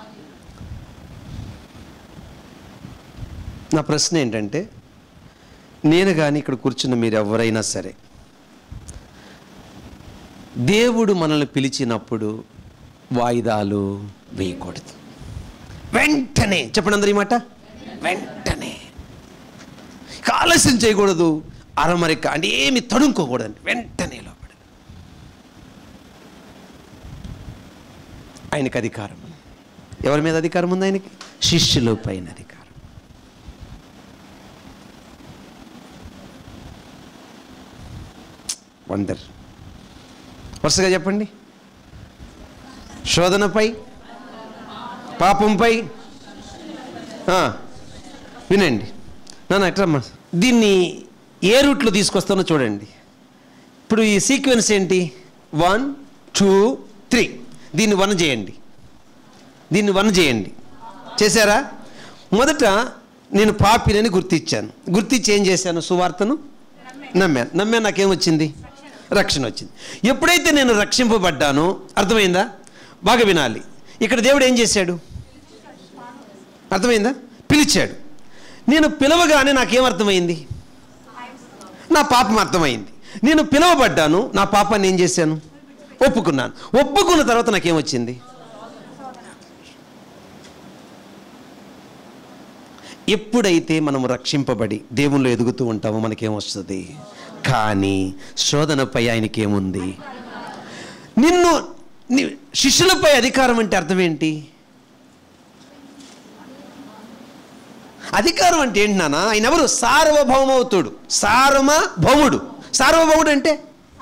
నా ప్రశ్న ఏంటంటే నేను కానీ ఇక్కడ కూర్చున్న మీరు ఎవరైనా సరే దేవుడు మనల్ని పిలిచినప్పుడు వాయిదాలు వేయకూడదు వెంటనే చెప్పండి అందరు ఈ మాట వెంటనే ఇక ఆలస్యం చేయకూడదు అరమరిక అంటే ఏమి తడుముకోకూడదు వెంటనే లోపల ఆయనకి అధికారం ఉంది. ఎవరి మీద అధికారం ఉంది ఆయనకి శిష్యుల పైన అధికారం వండర్ వరుసగా చెప్పండి శోధనపై పాపంపై ఆ, వినండి నాన్న ఎట్రమ్మా దీన్ని ఏ రూట్లో తీసుకొస్తానో చూడండి ఇప్పుడు ఈ సీక్వెన్స్ ఏంటి వన్ టూ త్రీ దీన్ని వన్ చేయండి దీన్ని వన్ చేయండి చేశారా మొదట నేను పాపినని గుర్తించాను గుర్తించి ఏం చేశాను సువార్తను నమ్మాను నమ్మాను నాకేమొచ్చింది రక్షణ వచ్చింది ఎప్పుడైతే నేను రక్షింపబడ్డానో అర్థమైందా బాగా వినాలి ఇక్కడ దేవుడు ఏం చేశాడు అర్థమైందా పిలిచాడు నేను పిలవగానే నాకేం అర్థమైంది నా పాపం అర్థమైంది నేను పిలవబడ్డాను నా పాపాన్ని ఏం చేశాను ఒప్పుకున్నాను ఒప్పుకున్న తర్వాత నాకేమొచ్చింది ఎప్పుడైతే మనం రక్షింపబడి దేవుళ్ళు ఎదుగుతూ ఉంటామో మనకేమొస్తుంది కానీ శోధనపై ఆయనకేముంది నిన్ను ని- శిష్యులపై అధికారం అంటే అర్థం ఏంటి అధికారం అంటే ఏంటి నాన్న ఆయన ఎవరు సార్వభౌమవుతుడు సార్వమ భౌముడు సార్వభౌముడు అంటే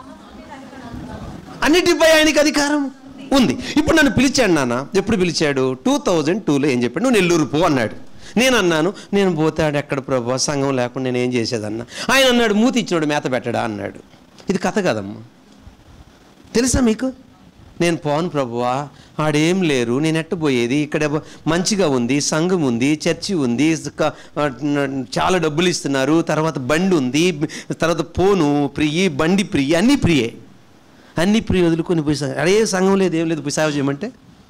అన్నిటిపై ఆయనకి అధికారం ఉంది ఇప్పుడు నన్ను పిలిచాడు నాన్న ఎప్పుడు పిలిచాడు టూ థౌజండ్ టూలో ఏం చెప్పాడు నువ్వు నెల్లూరు పో అన్నాడు నేను అన్నాను నేను పోతాడు ఎక్కడ ప్రభు సంఘం లేకుండా నేను ఏం చేసేదన్నా ఆయన అన్నాడు మూతి ఇచ్చినాడు మేత పెట్టడా అన్నాడు ఇది కథ కదమ్మా తెలుసా మీకు నేను పోను ప్రభువా ఆడేం లేరు నేను ఎట్టబోయేది ఇక్కడ మంచిగా ఉంది సంఘం ఉంది చర్చి ఉంది క- చాలా డబ్బులు ఇస్తున్నారు తర్వాత బండి ఉంది తర్వాత పోను ప్రియి బండి ప్రియి అన్నీ ప్రియే అన్ని ప్రియ వదులుకొని పోయి సంఘం అడే సంఘం లేదు ఏం లేదు పోయి సేవ చేయమంటే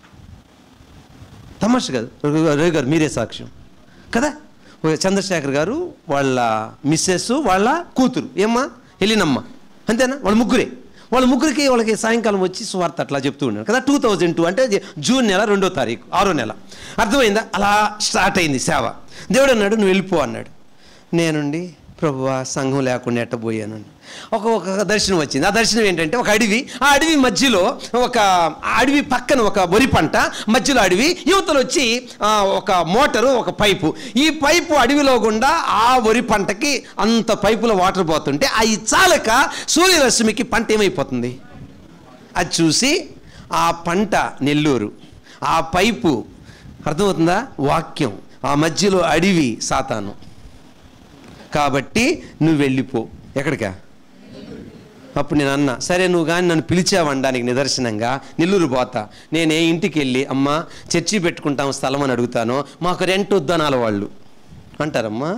తమాష కాదు రవి గారు మీరే సాక్ష్యం కదా ఓ చంద్రశేఖర్ గారు వాళ్ళ మిస్సెస్ వాళ్ళ కూతురు ఏమ్మా వెళ్ళినమ్మ అంతేనా వాళ్ళ ముగ్గురే వాళ్ళ ముగ్గురికి వాళ్ళకి సాయంకాలం వచ్చి సువార్త అట్లా చెప్తూ ఉన్నాడు కదా టూ థౌజండ్ టూ అంటే జూన్ నెల రెండో తారీఖు ఆరో నెల అర్థమైందా అలా స్టార్ట్ అయింది సేవ దేవుడు అన్నాడు నువ్వు వెళ్ళిపో అన్నాడు నేనుండి ప్రభువా సంఘం లేకుండా ఎట్టబోయాను ఒక ఒక దర్శనం వచ్చింది ఆ దర్శనం ఏంటంటే ఒక అడవి ఆ అడవి మధ్యలో ఒక ఆ అడవి పక్కన ఒక వరి పంట మధ్యలో అడవి యువతలు వచ్చి ఆ, ఒక మోటారు ఒక పైపు ఈ పైపు అడవిలో గుండా ఆ వరి పంటకి అంత పైపులో వాటర్ పోతుంటే అవి చాలక సూర్యరశ్మికి పంట ఏమైపోతుంది అది చూసి ఆ పంట నెల్లూరు ఆ పైపు అర్థమవుతుందా వాక్యం ఆ మధ్యలో అడవి సాతాను కాబట్టి నువ్వు వెళ్ళిపో ఎక్కడికా అప్పుడు నేను అన్నా సరే నువ్వు కానీ నన్ను పిలిచావనడానికి నిదర్శనంగా నెల్లూరు పోతా నేను ఏ ఇంటికి వెళ్ళి అమ్మా చర్చి పెట్టుకుంటాం స్థలం అని అడుగుతాను మాకు రెంట్ వద్దనాల వాళ్ళు అంటారమ్మా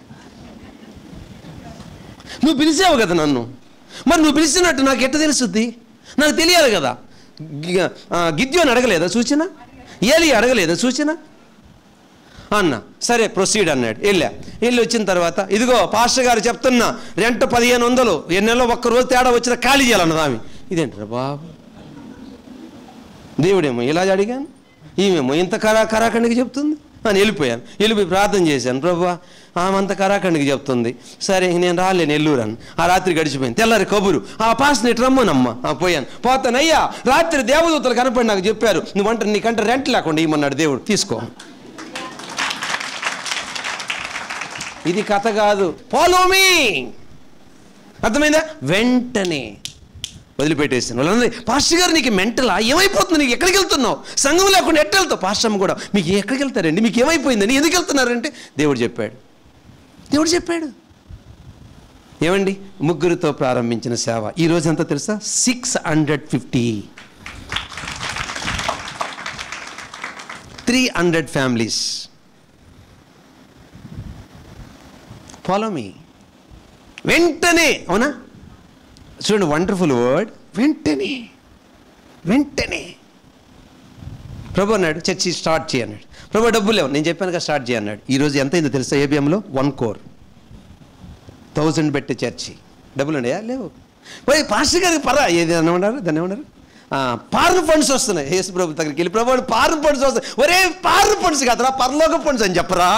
నువ్వు పిలిచావు కదా నన్ను మరి నువ్వు పిలిచినట్టు నాకు ఎట్ట తెలుసుద్ది నాకు తెలియాలి కదా గి- ఆ, గిద్యోని అడగలేదా సూచన ఏలి అడగలేదా సూచన అన్న సరే ప్రొసీడ్ అన్నాడు వెళ్ళా వెళ్ళి వచ్చిన తర్వాత ఇదిగో పాస్టర్ గారు చెప్తున్నా రెంట్ పదిహేను వందలు ఎన్నెల్లో ఒక్క రోజు తేడా వచ్చిన ఖాళీ చేయాలన్నది ఆమె ఇదేంటారా బాబు దేవుడేమో ఇలా అడిగాను ఈమెమో ఇంత కరా కరాఖండికి చెప్తుంది అని వెళ్ళిపోయాను వెళ్ళిపోయి ప్రార్థన చేశాను ప్రభు ఆమె అంత కరాఖండికి చెప్తుంది సరే ఇంక నేను రాలేను నెల్లూరు అని ఆ రాత్రి గడిచిపోయింది తెల్లారి కబురు ఆ పాస్ నీటి రమ్మనమ్మ ఆ, పోయాను పోతాను అయ్యా రాత్రి దేవదూతలు కనపడి నాకు చెప్పారు నువ్వంట నీకంటే రెంట్ లేకుండా ఇమ్మన్నాడు దేవుడు తీసుకో ఇది కథ కాదు ఫాలో మీ అర్థమైందా వెంటనే వదిలిపెట్టేసాను వాళ్ళందరూ పాస్టర్ గారు నీకు మెంటలా ఏమైపోతుంది నీకు ఎక్కడికి వెళ్తున్నావు సంఘం లేకుండా ఎట్ట వెళ్తావు పాస్టర్ అమ్మ కూడా మీకు ఎక్కడికి వెళ్తారండి మీకు ఏమైపోయిందని ఎందుకు వెళ్తున్నారంటే దేవుడు చెప్పాడు దేవుడు చెప్పాడు ఏమండి ముగ్గురితో ప్రారంభించిన సేవ ఈ రోజు ఎంత తెలుసా six hundred fifty three hundred families follow మీ వెంటనే అవునా చూడండి వండర్ఫుల్ వర్డ్ వెంటనే వెంటనే ప్రభు అన్నాడు చర్చి స్టార్ట్ చేయి అన్నాడు ప్రభు డబ్బులు లేవు నేను చెప్పాను కదా స్టార్ట్ చేయి అన్నాడు ఈరోజు ఎంత అయిందో తెలుసా ఏబిఎంలో వన్ కోర్ థౌజండ్ పెట్టే చర్చి డబ్బులు ఉన్నాయా లేవు పోయి పాస్టర్ గారికి పరా ఏది ఏమన్నారు దాన్ని ఏమన్నారు ఆ, పార్ను ఫండ్స్ వస్తున్నాయి యేసు ప్రభు దగ్గరికి వెళ్ళి ప్రభు పార్ను ఫండ్స్ వస్తాయి ఒరే పార్ను ఫండ్స్ కాదురా పరలోక ఫండ్స్ అని చెప్పరా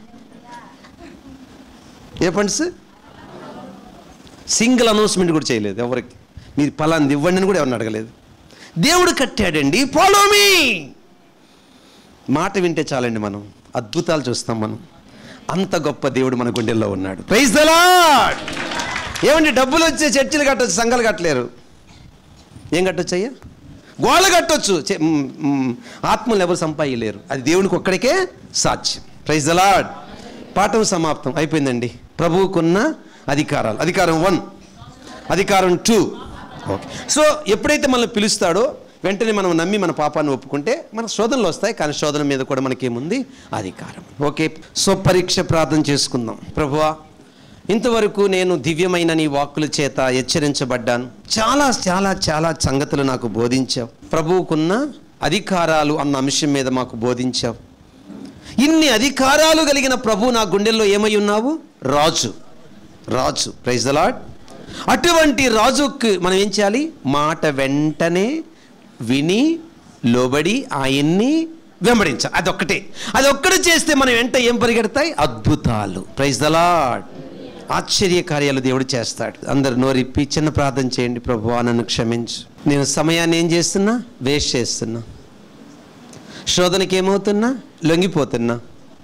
ఏ ఫండ్స్ సింగిల్ అనౌన్స్మెంట్ కూడా చేయలేదు ఎవరికి మీరు పలాంది ఇవ్వండి అని కూడా ఎవరిని అడగలేదు దేవుడు కట్టాడండి ఫాలో మీ మాట వింటే చాలండి మనం అద్భుతాలు చూస్తాం మనం అంత గొప్ప దేవుడు మన గుండెల్లో ఉన్నాడు ప్రైజ్ ద లార్డ్ ఏమండి డబ్బులు వచ్చే చర్చిలు కట్టొచ్చు సంఘాలు కట్టలేరు ఏం కట్టొచ్చు అయ్యా గోళ్ళ కట్టొచ్చు చె- మ్, మ్, ఆత్మలు ఎవరు సంపాదలేరు అది దేవునికి ఒక్కడికే సాధ్యం ప్రైజ్ ద లార్డ్ పాఠం సమాప్తం అయిపోయిందండి ప్రభువుకున్న అధికారాలు అధికారం వన్ అధికారం టూ ఓకే సో ఎప్పుడైతే మనల్ని పిలుస్తాడో వెంటనే మనం నమ్మి మన పాపాన్ని ఒప్పుకుంటే మనకు శోధనలు వస్తాయి కానీ శోధన మీద కూడా మనకేముంది అధికారం ఓకే సో పరీక్ష ప్రార్థన చేసుకుందాం ప్రభువా ఇంతవరకు నేను దివ్యమైన నీ వాక్కుల చేత హెచ్చరించబడ్డాను చాలా చాలా చాలా సంగతులు నాకు బోధించావు ప్రభువుకున్న అధికారాలు అన్న అంశం మీద మాకు బోధించావు ఇన్ని అధికారాలు కలిగిన ప్రభు నా గుండెల్లో ఏమై ఉన్నావు రాజు రాజు ప్రైజ్ ద లాడ్ అటువంటి రాజుకి మనం ఏం చేయాలి మాట వెంటనే విని లోబడి ఆయన్ని వెంబడించాలి అదొక్కటే అది ఒక్కటి చేస్తే మనం వెంట ఏం పరిగెడతాయి అద్భుతాలు ప్రైజ్ ద లాడ్ ఆశ్చర్య కార్యాలు దేవుడు చేస్తాడు అందరు నోరిప్పి చిన్న ప్రార్థన చేయండి ప్రభు నన్ను క్షమించు నేను సమయాన్ని ఏం చేస్తున్నా వేస్ట్ చేస్తున్నా శోధనకి ఏమవుతున్నా లొంగిపోతున్నా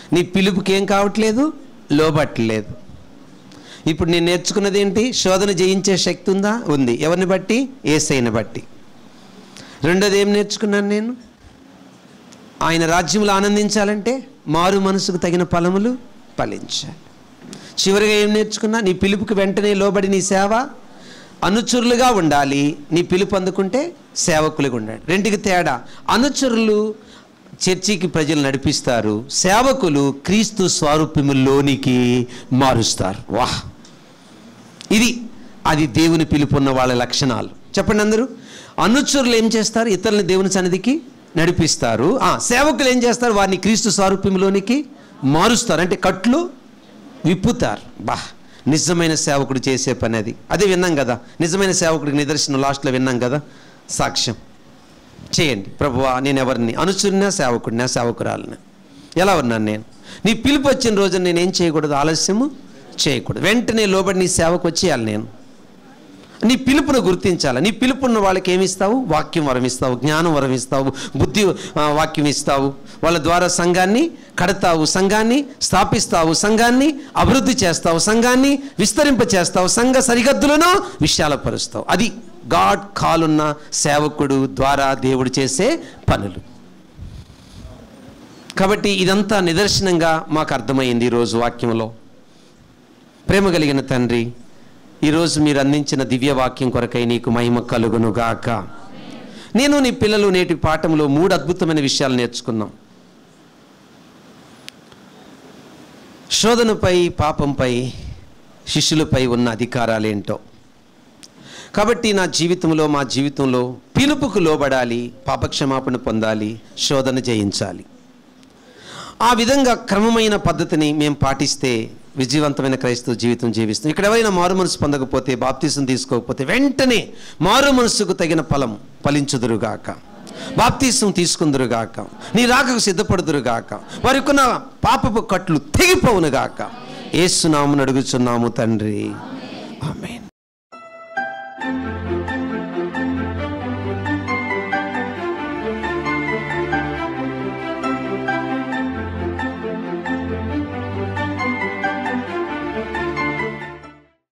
నీ పిలుపుకి ఏం కావట్లేదు లోబట్టలేదు ఇప్పుడు నేను నేర్చుకున్నది ఏంటి శోధన జయించే శక్తి ఉందా ఉంది ఎవరిని బట్టి ఏసైని బట్టి రెండోది ఏం నేర్చుకున్నాను నేను ఆయన రాజ్యంలో ఆనందించాలంటే మారు మనసుకు తగిన ఫలములు ఫలించాలి చివరిగా ఏం నేర్చుకున్నా నీ పిలుపుకి వెంటనే లోబడి నీ సేవ అనుచరులుగా ఉండాలి నీ పిలుపు అందుకుంటే సేవకులుగా ఉండాలి రెండుకి తేడా అనుచరులు చర్చికి ప్రజలు నడిపిస్తారు సేవకులు క్రీస్తు స్వరూపములోనికి మారుస్తారు వాహ్ ఇది అది దేవుని పిలుపున్న వాళ్ళ లక్షణాలు చెప్పండి అందరూ అనుచరులు ఏం చేస్తారు ఇతరులని దేవుని సన్నిధికి నడిపిస్తారు ఆ, సేవకులు ఏం చేస్తారు వారిని క్రీస్తు స్వరూపంలోనికి మారుస్తారు అంటే కట్లు విప్పుతారు బా నిజమైన సేవకుడు చేసే పని అది అదే విన్నాం కదా నిజమైన సేవకుడికి నిదర్శనం లాస్ట్లో విన్నాం కదా సాక్ష్యం చేయండి ప్రభువా నేను ఎవరిని అనుసరినా సేవకుడినా సేవకురాలినా ఎలా ఉన్నాను నేను నీ పిలుపు వచ్చిన రోజున నేను ఏం చేయకూడదు ఆలస్యము చేయకూడదు వెంటనే లోబడి నీ సేవకు వచ్చేయాలి నేను నీ పిలుపును గుర్తించాలి నీ పిలుపున్న వాళ్ళకి ఏమి ఇస్తావు వాక్యం వరం ఇస్తావు జ్ఞానం వరం ఇస్తావు బుద్ధి ఆ, వాక్యం ఇస్తావు వాళ్ళ ద్వారా సంఘాన్ని కడతావు సంఘాన్ని స్థాపిస్తావు సంఘాన్ని అభివృద్ధి చేస్తావు సంఘాన్ని విస్తరింప చేస్తావు సంఘ సరిహద్దులను విశాలపరుస్తావు అది గాడ్ కాలున్న సేవకుడు ద్వారా దేవుడు చేసే పనులు కాబట్టి ఇదంతా నిదర్శనంగా మాకు అర్థమైంది ఈరోజు వాక్యంలో ప్రేమ కలిగిన తండ్రి ఈరోజు మీరు అందించిన దివ్య వాక్యం కొరకై నీకు మహిమ కలుగును గాక నేను నీ పిల్లలు నేటి పాఠంలో మూడు అద్భుతమైన విషయాలు నేర్చుకున్నాం శోధనపై పాపంపై శిష్యులపై ఉన్న అధికారాలేంటో కాబట్టి నా జీవితంలో మా జీవితంలో పిలుపుకు లోబడాలి పాపక్షమాపణ పొందాలి శోధన జయించాలి ఆ విధంగా క్రమమైన పద్ధతిని మేము పాటిస్తే విజయవంతమైన క్రైస్తవ జీవితం జీవిస్తాం ఇక్కడ ఎవరైనా మారు మనసు పొందకపోతే బాప్తీసం తీసుకోకపోతే వెంటనే మారు మనసుకు తగిన ఫలం ఫలించుదురుగాక బాప్తీసం తీసుకుందురుగాక నీ రాకకు సిద్ధపడుదురుగాక వారికున్న పాపపు కట్లు తెగిపోవునుగాక ఏసునామును అడుగుచున్నాము తండ్రి ఆమె